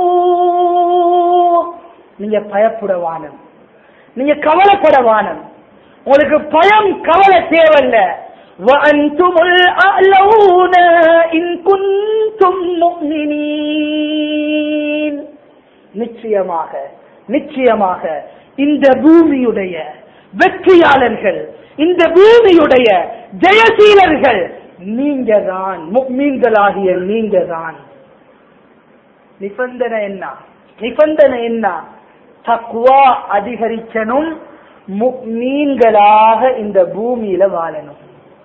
Speaker 1: நீங்க பயப்படவானம் நீங்க கவலைப்படவானம் உங்களுக்கு பயம் கவலை தேவையில்ல وأنتم الأعلون إن كنتم مؤمنين நிச்சயமாக நிச்சயமாக இந்த பூமியுடைய வெற்றியாளர்கள் இந்த பூமியுடைய ஜெயசீலர்கள் நீங்க தான் மீன்களாகிய நீங்க தான் நிபந்தனை என்ன நிபந்தனை என்ன தக்குவா அதிகரிக்கணும் மீன்களாக இந்த பூமியில வாழணும்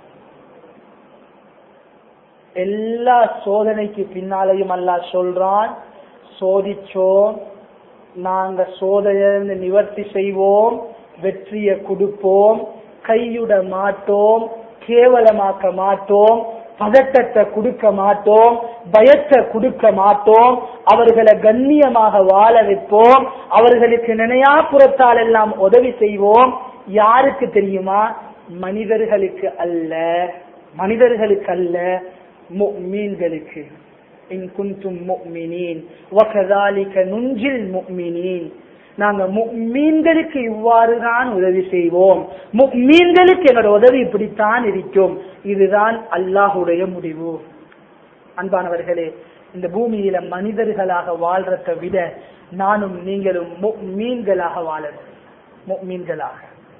Speaker 1: எல்லா சோதனைக்கு பின்னாலையும் அல்லாஹ் சொல்றான் சோதிச்சோம் நாங்க சோதனை நிவர்த்தி செய்வோம் வெற்றியை கொடுப்போம் கையுட மாட்டோம் கேவலமாக்க மாட்டோம் பதட்டத்தை கொடுக்க மாட்டோம் பயத்தை கொடுக்க மாட்டோம் அவர்களை கண்ணியமாக வாழ வைப்போம் அவர்களுக்கு நினையாப்புறத்தால் எல்லாம் உதவி செய்வோம் யாருக்கு தெரியுமா மனிதர்களுக்கு அல்ல மனிதர்களுக்கு அல்ல முஃமின்களுக்கு இன் குன்தும் முஃமினீன் வகதாலிக நுஞ்சில் முஃமினீன் நாங்க முஃமின்களுக்கு இவ்வாறு தான் உதவி செய்வோம் முஃமின்களுக்கு எங்களோட உதவி இப்படித்தான் இருக்கும் இதுதான் அல்லாஹுடைய முடிவு அன்பானவர்களே இந்த பூமியில மனிதர்களாக வாழ்றதை விட நானும் நீங்களும் மீன்களாக வாழணும் மீன்களாக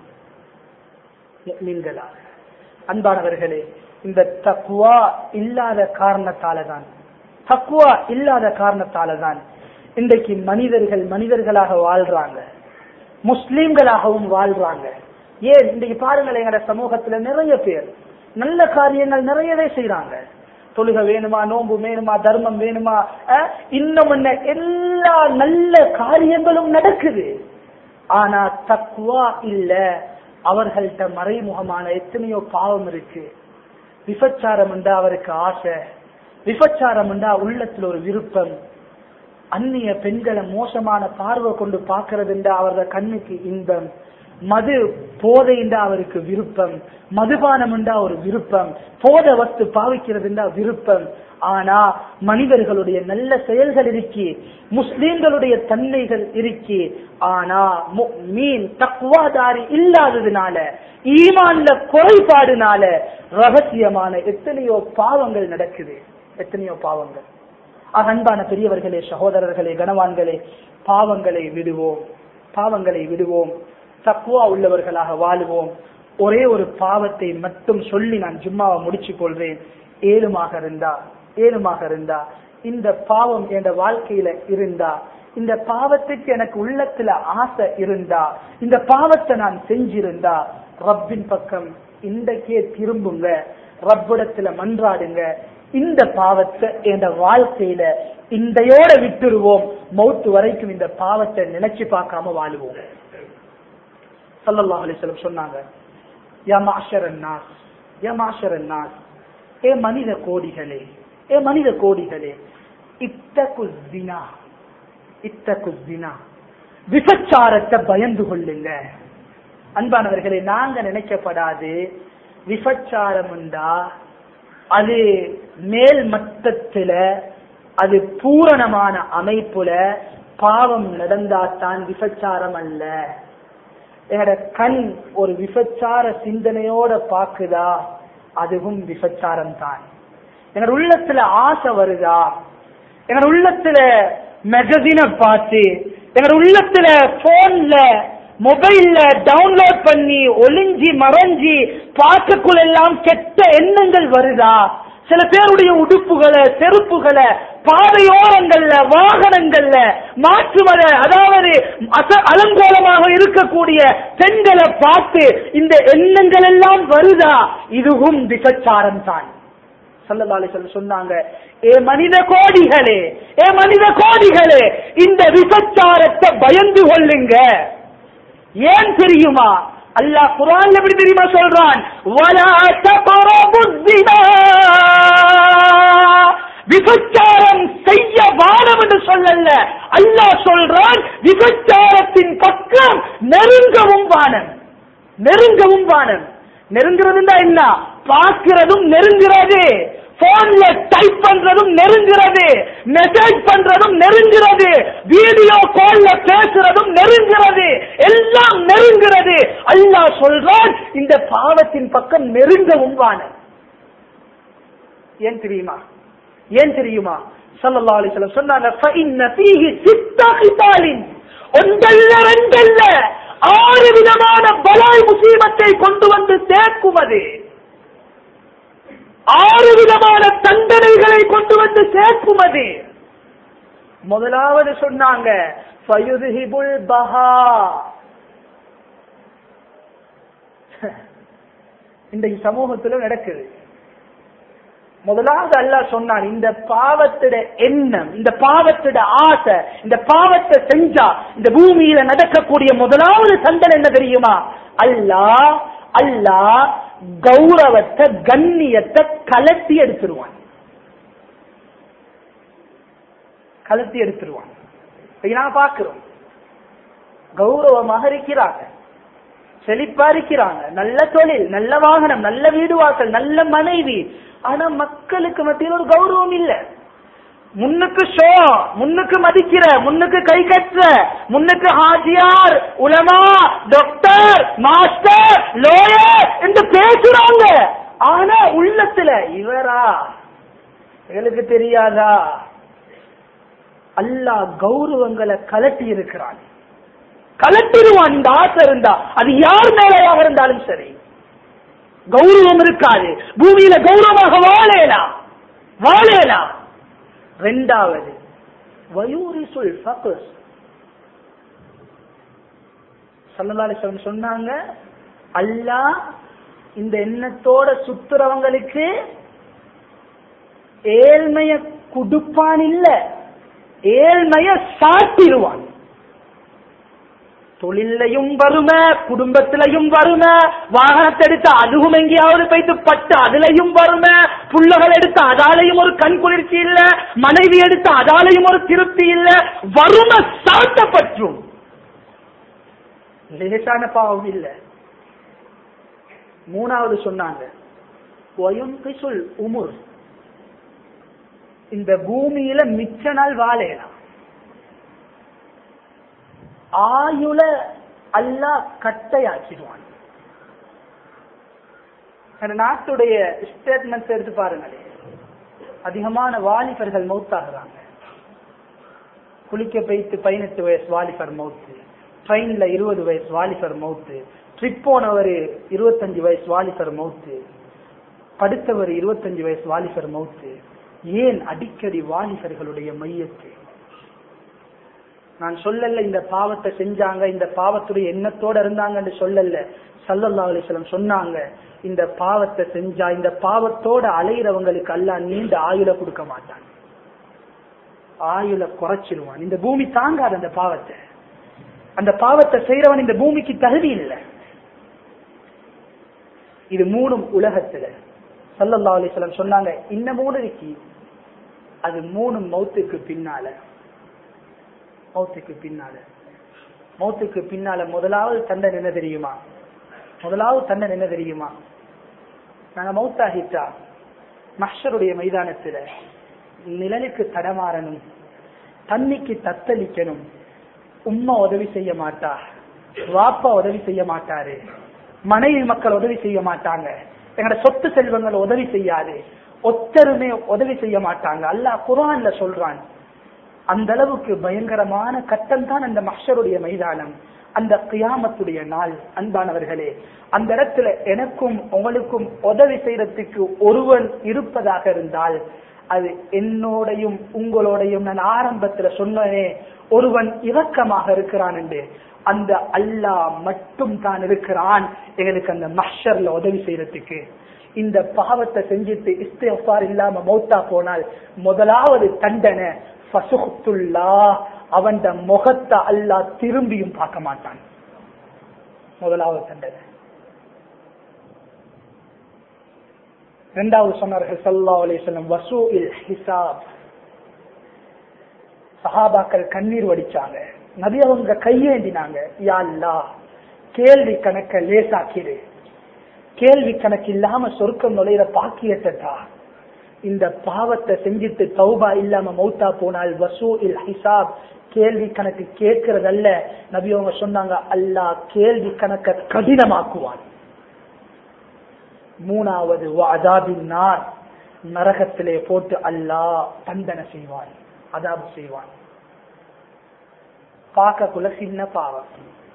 Speaker 1: மீன்களாக அன்பானவர்களே இந்த தக்குவா இல்லாத காரணத்தால தான் தக்குவா இல்லாத காரணத்தால தான் இன்றைக்கு மனிதர்கள் மனிதர்களாக வாழ்றாங்க முஸ்லீம்களாகவும் வாழ்றாங்க ஏன் இன்றைக்கு பாருங்கள் எங்களோட சமூகத்துல நிறைய பேர் நல்ல காரியங்கள் நிறையவே செய்யறாங்க தொழுக வேணுமா நோன்பு வேணுமா தர்மம் வேணுமா அஹ், இன்னும் என்ன எல்லா நல்ல காரியங்களும் நடக்குது ஆனா தக்குவா இல்ல அவர்கள்ட்ட மறைமுகமான எத்தனையோ பாவம் இருக்கு விபச்சாரம் உண்டா அவருக்கு ஆசை விபச்சாரம் உண்டா உள்ளத்துல ஒரு விருப்பம் அந்நிய பெண்களை மோசமான பார்வை கொண்டு பார்க்கறதுண்டா அவரது கண்ணுக்கு இன்பம் மது போதைண்டா அவருக்கு விருப்பம் மதுபானம் உண்டா ஒரு விருப்பம் போத வஸ்து பாவிக்கிறதுண்டா விருப்பம் ஆனா மனிதர்களுடைய நல்ல செயல்கள் இருக்கி முஸ்லீம்களுடைய தன்மைகள் இருக்கி ஆனா மீன் தக்குவாதாரி இல்லாததுனால ஈமான்ல குறைபாடுனால ரகசியமான எத்தனையோ பாவங்கள் நடக்குது எத்தனையோ பாவங்கள் ஆக, அன்பான பெரியவர்களே சகோதரர்களே கனவான்களே பாவங்களை விடுவோம் பாவங்களை விடுவோம் தக்குவா உள்ளவர்களாக வாழுவோம் ஒரே ஒரு பாவத்தை மட்டும் சொல்லி நான் ஜும்மாவை முடிச்சு கொள்றேன் ஏழுமாக இருந்தா ஏழுமாக இருந்தா இந்த பாவம் என் வாழ்க்கையில இருந்தா இந்த பாவத்துக்கு எனக்கு உள்ளத்துல ஆசை இருந்தா இந்த பாவத்தை நான் செஞ்சிருந்தா ரப்பின் பக்கம் இன்றைக்கே திரும்புங்க ரப்பிடத்துல மன்றாடுங்க இந்த பாவத்தை என் வாழ்க்கையில இந்தையோட விட்டுருவோம் மௌத்து வரைக்கும் இந்த பாவத்தை நினைச்சு பார்க்காம வாழுவோம் சல்லல்லாஹு அலைஹி வஸல்லம் சொன்னாங்க யா மாஷரன் நாஸ் யா மாஷரன் நாஸ் ஏ மனித கோடிகளே ஏ மனித கோடிகளே இத்தகு ஜினா இத்தகு ஜினா விபச்சாரத்தை பயந்து கொள்ளுங்க அன்பானவர்களே நாங்க நினைக்கப்படாது விபச்சாரம் உண்டா அது மேல் மட்டத்துல அது பூரணமான அமைப்புல பாவம் நடந்தாத்தான் விபச்சாரம் அல்ல என்னோட கண் ஒரு விபச்சார சிந்தனையோட பாக்குதா அதுவும் விபச்சாரம் தான் என்னோட உள்ளத்துல ஆசை வருதா என்னோட உள்ளத்துல மெகசின பார்த்து என்னோட உள்ளத்துல போன்ல மொபைல்ல டவுன்லோட் பண்ணி ஒளிஞ்சி மறைஞ்சி பார்க்கக்குள்ள எல்லாம் கெட்ட எண்ணங்கள் வருதா சில பேருடைய உடுப்புகளை செருப்புகளை பாதையோரங்கள்ல வாகனங்கள்ல மாற்று மத அதாவது அச- அலங்கோலமாக இருக்கக்கூடிய பெண்களை பார்த்து இந்த எண்ணங்கள் எல்லாம் வருதா இதுவும் விபச்சாரம் தான் சல்லல்லாஹு அலைஹி வஸல்லம் சொன்னாங்க ஏ மனித கோடிகளே ஏ மனித கோடிகளே இந்த விபச்சாரத்தை பயந்து கொள்ளுங்க ஏன் தெரியுமா அல்லாஹ் குர்ஆன்ல எப்படி தெரியுமா சொல்றான் வலா தக்ரபுஸ் ஸினா விபச்சாரம் செய்ய வானம் என்று சொல்லல அல்லாஹ் சொல்றான் விபச்சாரத்தின் பக்கம் நெருங்கவும் வானம் நெருங்கவும் வானம் நெருங்குறதுன்னா என்ன பார்க்கிறதும் நெருங்குறது போன்ல டைப் பண்றதும் நெருங்குறது மெசேஜ் பண்றதும் நெருங்குறது வீடியோ கால்ல பேசுறதும் நெருங்குறது எல்லாம் நெருங்குறது அல்லாஹ் சொல்றான் இந்த பாவத்தின் பக்கம் நெருங்கவும் வானம் ஏன் தெரியுமா ஏன் தெரியுமா ஸல்லல்லாஹு அலைஹி வஸல்லம் சொன்னாங்க ஃபஇன்ன ஃபீஹி சித்த கிதாலின் ஒன்றல்ல ரெண்டல்ல ஆறு விதமான பலாய் முசீபத்தை கொண்டு வந்து சேர்க்குவது ஆறு விதமான தண்டனைகளை கொண்டு வந்து சேர்க்குவது முதலாவது சொன்னாங்க ஃபயுதுஹிபுல் பஹா இன்றைக்கு சமூகத்துல நடக்குது முதலாவது அல்லாஹ் சொன்னான் இந்த பாவத்திட எண்ணம் இந்த பாவத்திட ஆசை இந்த பாவத்தை செஞ்சா இந்த பூமியில நடக்கக்கூடிய முதலாவது தண்டனை என்ன தெரியுமா அல்லாஹ் அல்லாஹ் கௌரவத்தை கண்ணியத்தை கலட்டி எடுத்துருவான் கலட்டி எடுத்துருவான் இப்ப நான் பாக்குறோம் கௌரவமாக இருக்கிறாங்க செழிப்பா இருக்கிறாங்க நல்ல தொழில் நல்ல வாகனம் நல்ல வீடு வாசல் நல்ல மனைவி ஆனா மக்களுக்கு மத்தியில் ஒரு கௌரவம் இல்ல முன்னுக்கு ஷோ முன்னுக்கு மதிக்கிற முன்னுக்கு கை கற்ற முன்னுக்கு ஹாஜியார் உலமா டாக்டர் மாஸ்டர் லோயர் என்று பேசுறாங்க ஆனா உள்ளத்துல இவரா எங்களுக்கு தெரியாதா அல்லாஹ் கௌரவங்களை கலட்டி இருக்கிறான் கலட்டிடுவான் இந்த ஆசை இருந்தா அது யார் மேலையாக இருந்தாலும் சரி கௌரவம் இருக்காது பூமியில கௌரவமாக வாழலாம் வாழலாம் ரெண்டாவது வயூரிசுல் ஃபக்ர் சல்லல்லாஹு அலைஹி வஸல்லம் சொன்னாங்க அல்லாஹ் இந்த எண்ணத்தோட சுத்துறவங்களுக்கு ஏழ்மைய குடுப்பான் இல்ல ஏழ்மைய சாட்டிடுவான் தொழிலையும் வறுமை குடும்பத்திலையும் வறுமை வாகனத்தை எடுத்து அதுவும் எங்கேயாவது போயிட்டு பட்டு அதுலயும் வறுமை புள்ளகள் எடுத்து அதாலையும் ஒரு கண் குளிர்ச்சி இல்ல மனைவி எடுத்து அதாலையும் ஒரு திருப்தி இல்ல வறுமை சாட்டப்பற்றும் லேசான பாவம் இல்ல மூணாவது சொன்னாங்க ஒயம்பிசுல் உமுர் இந்த பூமியில மிச்ச நாள் வாழலாம் ஆயுள அல்லா கட்டையாக்கிடுவான் அந்த நாட்டுடைய ஸ்டேட்மெண்ட்ஸ் எடுத்து பாருங்களே அதிகமான வாலிபர்கள் மௌத்தாகிறாங்க குளிக்க போயிட்டு பதினெட்டு வயசு வாலிபர் மௌத்து ட்ரெயின்ல இருபது வயசு வாலிபர் மௌத்து ட்ரிப் போனவர் இருபத்தஞ்சு வயசு வாலிபர் மௌத்து படுத்தவர் இருபத்தஞ்சு வயசு வாலிபர் மௌத்து ஏன் அடிக்கடி வாலிபர்களுடைய மையத்து நான் சொல்லல இந்த பாவத்தை செஞ்சாங்க இந்த பாவத்துடைய எண்ணத்தோட இருந்தாங்கன்னு சொல்லல சல்லல்லா அலிஸ்லம் சொன்னாங்க இந்த பாவத்தை செஞ்சா இந்த பாவத்தோட அலையிறவங்களுக்கு அல்ல நீண்ட ஆயுள கொடுக்க மாட்டான் ஆயுள குறைச்சிருவான் இந்த பூமி தாங்காது அந்த பாவத்தை அந்த பாவத்தை செய்யறவன் இந்த பூமிக்கு தகுதி இல்லை இது மூணும் உலகத்துல சல்லல்லா அலிஸ்லம் சொன்னாங்க இந்த மூணு இருக்கு அது மூணும் மௌத்துக்கு பின்னால மௌத்துக்கு பின்னால மௌத்துக்கு பின்னால முதலாவது தண்டனை என்ன தெரியுமா முதலாவது தண்டனை என்ன தெரியுமா நாங்க மௌத்தாகிட்டா மஷருடைய மைதானத்துல நிழலுக்கு தடமாறணும் தண்ணிக்கு தத்தளிக்கணும் உம்மா உதவி செய்ய மாட்டா வாப்பா உதவி செய்ய மாட்டாரு மனைவி மக்கள் உதவி செய்ய மாட்டாங்க எங்கட சொத்து செல்வங்கள் உதவி செய்யாது ஒத்தருமே உதவி செய்ய மாட்டாங்க அல்லாஹ் குரான்ல சொல்றான் அந்த அளவுக்கு பயங்கரமான கட்டம் தான் அந்த மஷருடைய மைதானம் அந்த கியாமத்துடைய நாள் அன்பானவர்களே அந்த இடத்துல எனக்கும் உங்களுக்கும் உதவி செய்யறதுக்கு ஒருவன் இருப்பதாக இருந்தால் அது என்னோடையும் உங்களோடையும் நான் ஆரம்பத்துல சொன்னேனே ஒருவன் இரக்கமாக இருக்கிறான் என்று அந்த அல்லாஹ் மட்டும் தான் இருக்கிறான் எங்களுக்கு அந்த மஷர்ல உதவி செய்யறதுக்கு இந்த பாவத்தை செஞ்சுட்டு இஸ்திஃபார் இல்லாம மௌத்தா போனால் முதலாவது தண்டனை ஃபசுஹ்துல்லா அவன் முகத்தை அல்லாஹ் திரும்பியும் பார்க்க மாட்டான் முதலாவது தண்டனை இரண்டாவது சொன்னார்கள் சல்லா அலிஸ்லம் வசூ இல் ஹிசாப் சஹாபாக்கள் கண்ணீர் வடிச்சாங்க நபி அவங்க கையேந்தினாங்க யா அல்லாஹ் கேள்வி கணக்க லேசாக்கிடு கேள்வி கணக்கு இல்லாம சொர்க்கம் நுழையிற பாக்கியத்தா இந்த பாவத்தை செஞ்சுட்டு தௌபா இல்லாம மௌத்தா போனால் வசூ இல் ஹிசாப் கேள்வி கணக்கு கேட்கறதல்ல நபி அவங்க சொன்னாங்க அல்லாஹ் கேள்வி கணக்க கடினமாக்குவான் மூணாவது அதாபின் நார் நரகத்திலே போட்டு அல்லாஹ் தண்டனை செய்வான் அதாபு செய்வான் பார்க்கக்குள்ள சின்ன பாவம்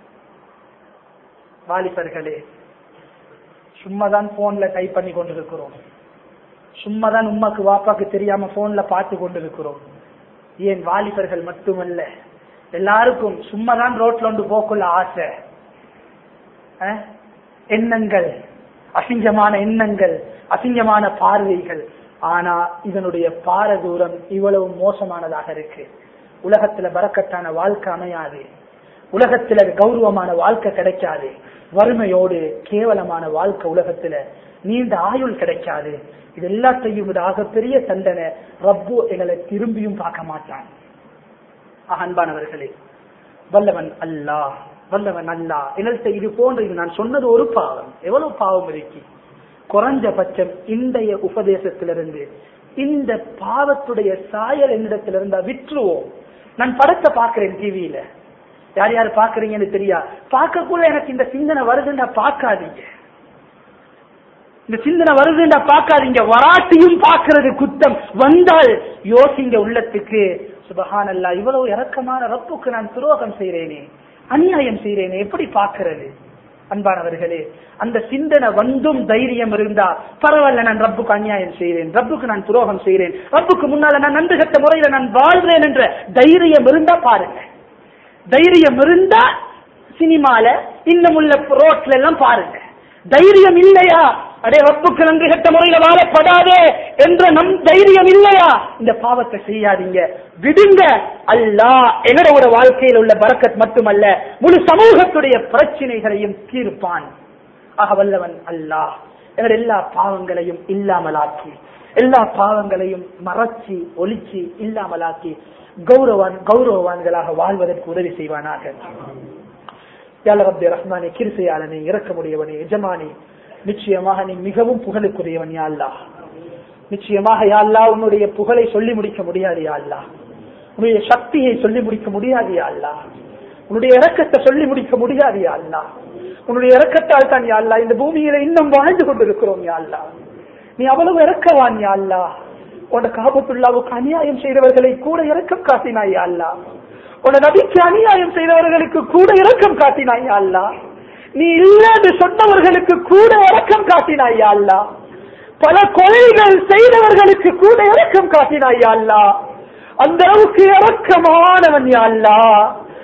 Speaker 1: வாலிபர்களே சும்மாதான் போன்ல டைப் பண்ணி கொண்டிருக்கிறோம் சும்மாதான் உமாக்கு வாப்பாக்கு தெரியாம போன்ல பார்த்து கொண்டிருக்கிறோம் ஏன் வாலிபர்கள் மட்டுமல்ல எல்லாருக்கும் சும்மாதான் ரோட்ல ஒன்று போக்குள்ள ஆசை அஹ்? எண்ணங்கள் அசிங்கமான எண்ணங்கள் அசிங்கமான பார்வைகள் ஆனா இதனுடைய பாரதூரம் இவ்வளவு மோசமானதாக இருக்கு உலகத்துல பறக்கத்தான வாழ்க்கை அமையாது உலகத்துல கௌரவமான வாழ்க்கை கிடைக்காது வறுமையோடு கேவலமான வாழ்க்கை உலகத்துல நீண்ட ஆயுள் கிடைக்காது இது எல்லாத்தையும் விட ஆகப்பெரிய தண்டனை ரப்பு எங்களை திரும்பியும் பார்க்க மாட்டான் ஆக, அன்பானவர்களே வல்லவன் அல்லாஹ் வல்லவன் அல்லாஹ் எங்கள்கிட்ட இது போன்ற இது நான் சொன்னது ஒரு பாவம் எவ்வளவு பாவம் இருக்கு குறைஞ்சபட்சம் இன்றைய உபதேசத்திலிருந்து இந்த பாவத்துடைய சாயல் என்னிடத்திலிருந்தா விற்றுவோம் நான் படத்தை பார்க்கிறேன் டிவியில யார் யார் பாக்குறீங்கன்னு தெரியா பார்க்கக்குள்ள எனக்கு இந்த சிந்தனை வருதுன்னா பார்க்காதீங்க இந்த சிந்தனை வருதுன்னா பார்க்காதீங்க வராட்டியும் பார்க்கிறது குத்தம் வந்தால் யோசிங்க உள்ளத்துக்கு சுபஹானல்லா இவ்வளவு இரக்கமான ரப்புக்கு நான் துரோகம் செய்றேனே அநியாயம் செய்றேனே எப்படி பார்க்கிறது அன்பானவர்களே அந்த சிந்தனை வந்தும் தைரியம் இருந்தா பரவாயில்ல நான் ரப்புக்கு அநியாயம் செய்கிறேன் ரப்புக்கு நான் துரோகம் செய்கிறேன் ரப்புக்கு முன்னால நான் நன்றி கட்ட முறையில நான் வாழ்றேன் என்ற தைரியம் இருந்தா பாருங்க தைரியம் இருந்தா சினிமால இன்னும் உள்ள ரோட்ல எல்லாம் பாருங்க தைரியம் இல்லையா அடே ரப்புக்கு நன்றி கட்ட முறையில வாழப்படாதே என்ற நம் தைரியம் இல்லையா இந்த பாவத்தை செய்யாதீங்க விடுங்க அல்லாஹ் எங்களோட வாழ்க்கையில் உள்ள பரக்கத் மட்டுமல்ல முழு சமூகத்துடைய பிரச்சனைகளையும் தீர்ப்பான் ஆக வல்லவன் அல்லாஹ் எங்கள் எல்லா பாவங்களையும் இல்லாமலாக்கி எல்லா பாவங்களையும் மறைச்சி ஒளிச்சி இல்லாமலாக்கி கௌரவான் கௌரவவான்களாக வாழ்வதற்கு உதவி செய்வானாக யாழ ரப்பே ரஹ்மானே கிருசையாளனே இறக்கமுடையவனே எஜமானே நிச்சயமாக நீ மிகவும் புகழுக்குரியவன் யா அல்லாஹ் நிச்சயமாக யா அல்லாஹ் உன்னுடைய புகழை சொல்லி முடிக்க முடியாது யா அல்லாஹ் உன்னுடைய சக்தியை சொல்லி முடிக்க முடியாது யா அல்லாஹ் உன்னுடைய இறக்கத்தை சொல்லி முடிக்க முடியாது யா அல்லாஹ் உன்னுடைய இறக்கத்தால் தான் யா அல்லாஹ் இந்த பூமியில இன்னும் வாழ்ந்து கொண்டிருக்கிறோம் யா அல்லாஹ் நீ அவ்வளவு இறக்கவான் யா அல்லாஹ் உன்னோட காபத்துள்ளாவுக்கு அநியாயம் செய்தவர்களை கூட இறக்கம் காட்டினாய் யா அல்லாஹ் உன நபிக்கு அநியாயம் செய்தவர்களுக்கு கூட இரக்கம் காட்டினாய் யா அல்லாஹ் நீ இல்லாது சொன்னவர்களுக்கு கூட இரக்கம் காட்டினாய் யா அல்லாஹ் பல கொலைகள் செய்தவர்களுக்கு கூட இரக்கம் காட்டினாய் யா அல்லாஹ் அந்த அளவுக்கு இரக்கமானவன் யா அல்லாஹ்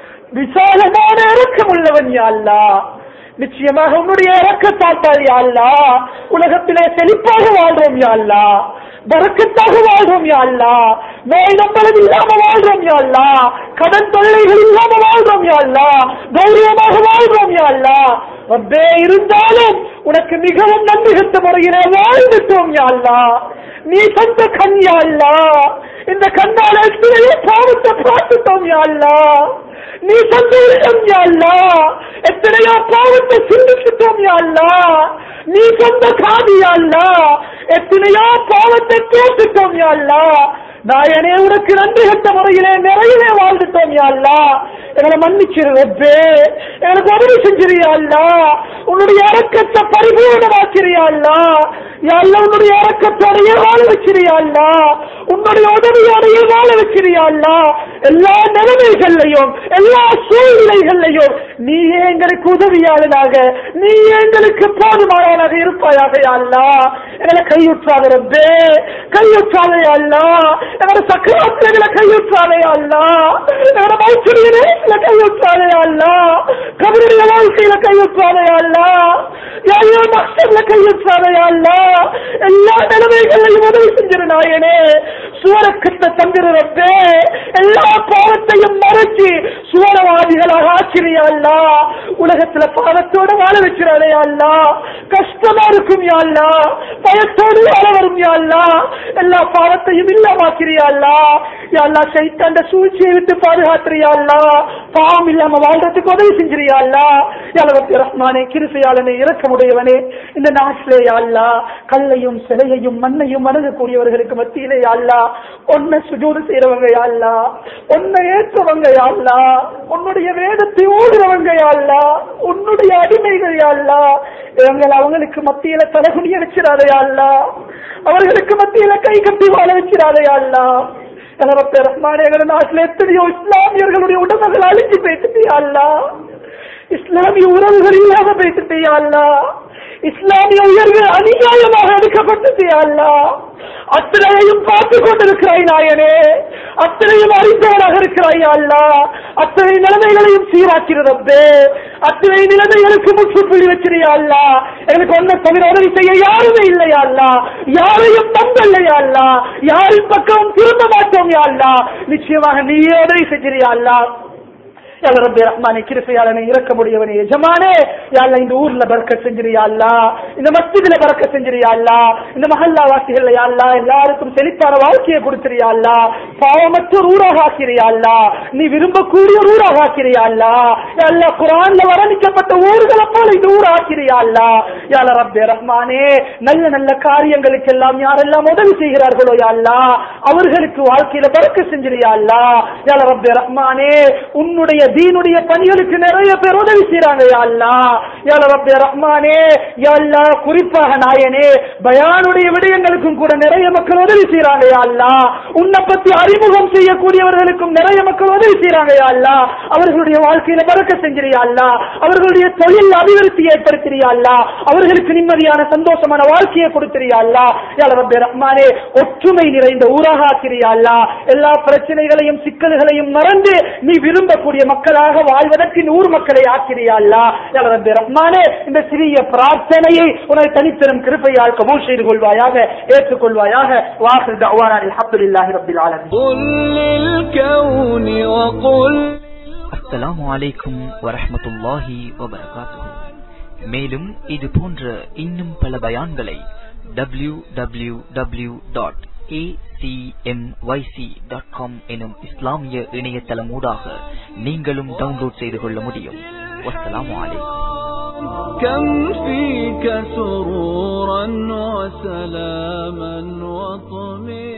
Speaker 1: விசாலமான இரக்கம் உள்ளவன் யா அல்லாஹ் நிச்சயமாக உன்னுடைய இறக்கத்தாட்டால் யா அல்லாஹ் உலகத்திலே செழிப்பாக வாழ்றோம் யா அல்லாஹ் பறக்கத்தாக வாழ்றோம் யா அல்லாஹ் நோய் நம்பளம் இல்லாம வாழ்றோம் யா அல்லாஹ் கடன் தொல்லைகள் இல்லாம வாழ்றோம் யா அல்லாஹ் தைரியமாக வாழ்றோம் யா அல்லாஹ் ரப்பே இருந்தாலும் உனக்கு மிகவும் நன்றி கட்ட முறையிலே வாழ்ந்துட்டோம் யா அல்லாஹ் நீ தந்த கண் யா அல்லாஹ் இந்த கண்ணால எத்தனையோ பாவத்தை பார்த்துட்டோம் யா அல்லாஹ் நீ தந்த உள்ளம் யா அல்லாஹ் எத்தனையோ பாவத்தை சிந்திச்சிட்டோம் யா அல்லாஹ் நீ சொந்த காதி யா அல்லாஹ் எத்தனையோ பாவத்தை கேட்டுட்டோம் யா அல்லாஹ் நாயனே உனக்கு நன்றி கட்ட முறையிலே நிறையவே வாழ்ந்துட்டோம் யா அல்லாஹ் எங்களை மன்னிச்சிரு ரப்பே எனக்கு உதவி செஞ்சிருயா அல்லா உன்னுடைய இறக்கத்தை பரிபூர்ணமாக்கிறியா அல்லா யா அல்லாஹ் உன்னுடைய இறக்கத்தோடையே வாழ வச்சிருயா அல்லா உன்னுடைய உதவியோடையே வாழ வச்சிருயா அல்லா எல்லா நிலைமைகள்லையும் எல்லா சூழ்நிலைகள்லையும் நீ எங்களுக்கு உதவியாளனாக நீ எங்களுக்கு போதுமானவனாக இருப்பாயாக யா அல்லா எங்களை கையுற்றாத ரப்பே கையுற்றாதே அல்லா எங்களை சக்கராத்திரங்களை கையுற்றாதே அல்லா எங்களை மௌச்சுடைய நேரத்துல கையுற்றாதே அல்லா கபருடைய வாழ்க்கையில கையுற்றாதே அல்லா யாரையோ மக்சர்ல கையுற்றாதே அல்லா எல்லா நிலைமைகளையும் உதவி செஞ்சிரு நாயனே சுவரக்கத்தை தந்திருப்பே எல்லா பாவத்தையும் மறைச்சு சுவரவாதிகளாக ஆக்கிறியா அல்லா உலகத்துல பாவத்தோட வாழ வச்சிடாதே அல்லா கஷ்டமா இருக்கும் யா அல்லா பயத்தோடு வாழ வரும் யா அல்லா எல்லா பாவத்தையும் இல்லாமாக்கிறியா அல்லா யா அல்லா சைத்தாண்ட சூழ்ச்சியை விட்டு பாதுகாத்துறியா அல்லா பாவம் இல்லாம வாழ்றதுக்கு உதவி செஞ்சிரியா அல்லா யாலவத்தி ரஹ்மானே கிருசையாளனே இறக்கமுடையவனே இந்த நாட்டிலே யா அல்லா கல்லையும் சிலையையும் மண்ணையும் வணங்கக்கூடியவர்களுக்கு மத்தியிலே யா அல்லா ஒன்ன சுஜூடு செய்யறவங்க யா அல்லா ஒன்னை ஏற்றவங்க யா அல்லா உன்னுடைய வேதத்தை ஓடுறவங்க யா அல்லா உன்னுடைய அடிமைகள் யா அல்லா இவங்களை அவங்களுக்கு மத்தியில தலகுனிய வச்சிடாதே யா அல்லா அவர்களுக்கு மத்தியில கை கட்டி வாழ வச்சிடாதே யா அல்லா ரப்பே ரஹ்மானே எங்க நாட்டில் எத்தனையோ இஸ்லாமியர்களுடைய உடம்புகள் அழிஞ்சு போயிட்டு அல்லா இஸ்லாமிய உறவுகள் இல்லாம போயிட்டு அல்லா இஸ்லாமிய உயர்வு அநியாயமாக எடுக்கப்பட்டது அல்லா அத்தனையும் பார்த்து கொண்டிருக்கிறாய் நாயனே அத்தனையும் அறிந்தவனாக இருக்கிறாய் அல்லா அத்தனை நிலைமைகளையும் சீராக்கிறதே அத்தனை நிலைமைகளுக்கு முற்றுப்புள்ளி வச்சிருயா அல்லா எனக்கு ஒன்ன தவிர உதவி செய்ய யாருமே இல்லையா அல்லா யாரையும் நம்பலையா அல்லா யாரின் பக்கம் திரும்ப மாட்டோம் யா அல்லா நிச்சயமாக நீயே உதவி செஞ்சிரியா அல்லா யாழ் ரப்பே ரஹ்மானே கிருபையாளனை இறக்க முடியவனே எஜமானே யாழ் இந்த ஊர்ல பறக்க செஞ்சிரியா அல்லா இந்த மஸ்ஜிதுல பறக்க செஞ்சிரியா அல்லா இந்த மஹல்லா வாசிகள் அல்லா எல்லாருக்கும் செழிப்பான வாழ்க்கையை கொடுத்திரியா அல்லா பாவமற்ற ஒரு ஊராக ஆக்கிறியா அல்லா நீ விரும்பக்கூடிய ஒரு ஊராக ஆக்கிறியா அல்லா யா அல்லாஹ் குரான்ல வர்ணிக்கப்பட்ட ஊர்களை போல இந்த ஊர் ஆக்கிறியா அல்லா யாழ ரப்பே ரஹ்மானே நல்ல நல்ல காரியங்களுக்கெல்லாம் யாரெல்லாம் உதவி செய்கிறார்களோ யா அல்லா அவர்களுக்கு வாழ்க்கையில பறக்க செஞ்சிரியா அல்லா யாழ ரப்பே ரஹ்மானே உன்னுடைய தீனுடைய பணிகளுக்கு நிறைய பேர் உதவி செய்யறாங்க யா அல்லா யாழ ரப்பே ரஹ்மானே யா அல்லா குறிப்பாக நாயனே பயானுடைய விடயங்களுக்கும் கூட நிறைய மக்கள் உதவி செய்யறாங்க யா அல்லா உன்னை பத்தி அறிமுகம் செய்யக்கூடியவர்களுக்கும் நிறைய மக்கள் உதவி செய்யறாங்க யா அல்லா அவர்களுடைய வாழ்க்கையில பறக்க செஞ்சிரியா அல்லா அவர்களுடைய தொழில் அபிவிருத்தி ஏற்படுத்திரியா அல்லா அவர்களுக்கு நிம்மதியான சந்தோஷமான வாழ்க்கையை கொடுத்திரியா அல்லா யா ரப்பே ரஹ்மானே ஒற்றுமை நிறைந்த ஊராக ஆக்கிரியா அல்லா எல்லா பிரச்சனைகளையும் சிக்கல்களையும் மறந்து நீ விரும்பக்கூடிய மக்களாக வாழ்வதற்கு இந்த ஊர் மக்களை ஆக்கிரியா அல்லா யா ரப்பே ரஹ்மானே இந்த சிறிய பிரார்த்தனையை உனது தனிப்பெரும் கிருப்பையால் கபூல் செய்து கொள்வாயாக ஏற்றுக்கொள்வாயாக வாசல் தவானா அல்ஹம்துலில்லாஹி ரப்பில் ஆலமீன்
Speaker 2: قل للكون وقل
Speaker 3: அஸ்ஸலாமு அலைக்கும் வரஹ்மத்துல்லாஹி வபரகாத்துஹு மேலும் இது போன்ற இன்னும் பல பயான்களை W W W dot dot com எனும் இஸ்லாமிய இணையதளம் ஊடாக நீங்களும் டவுன்லோட் செய்து கொள்ள முடியும் வஸ்ஸலாமு அலைக்கும்
Speaker 2: كم فيك سرورا وسلاما وطمئنا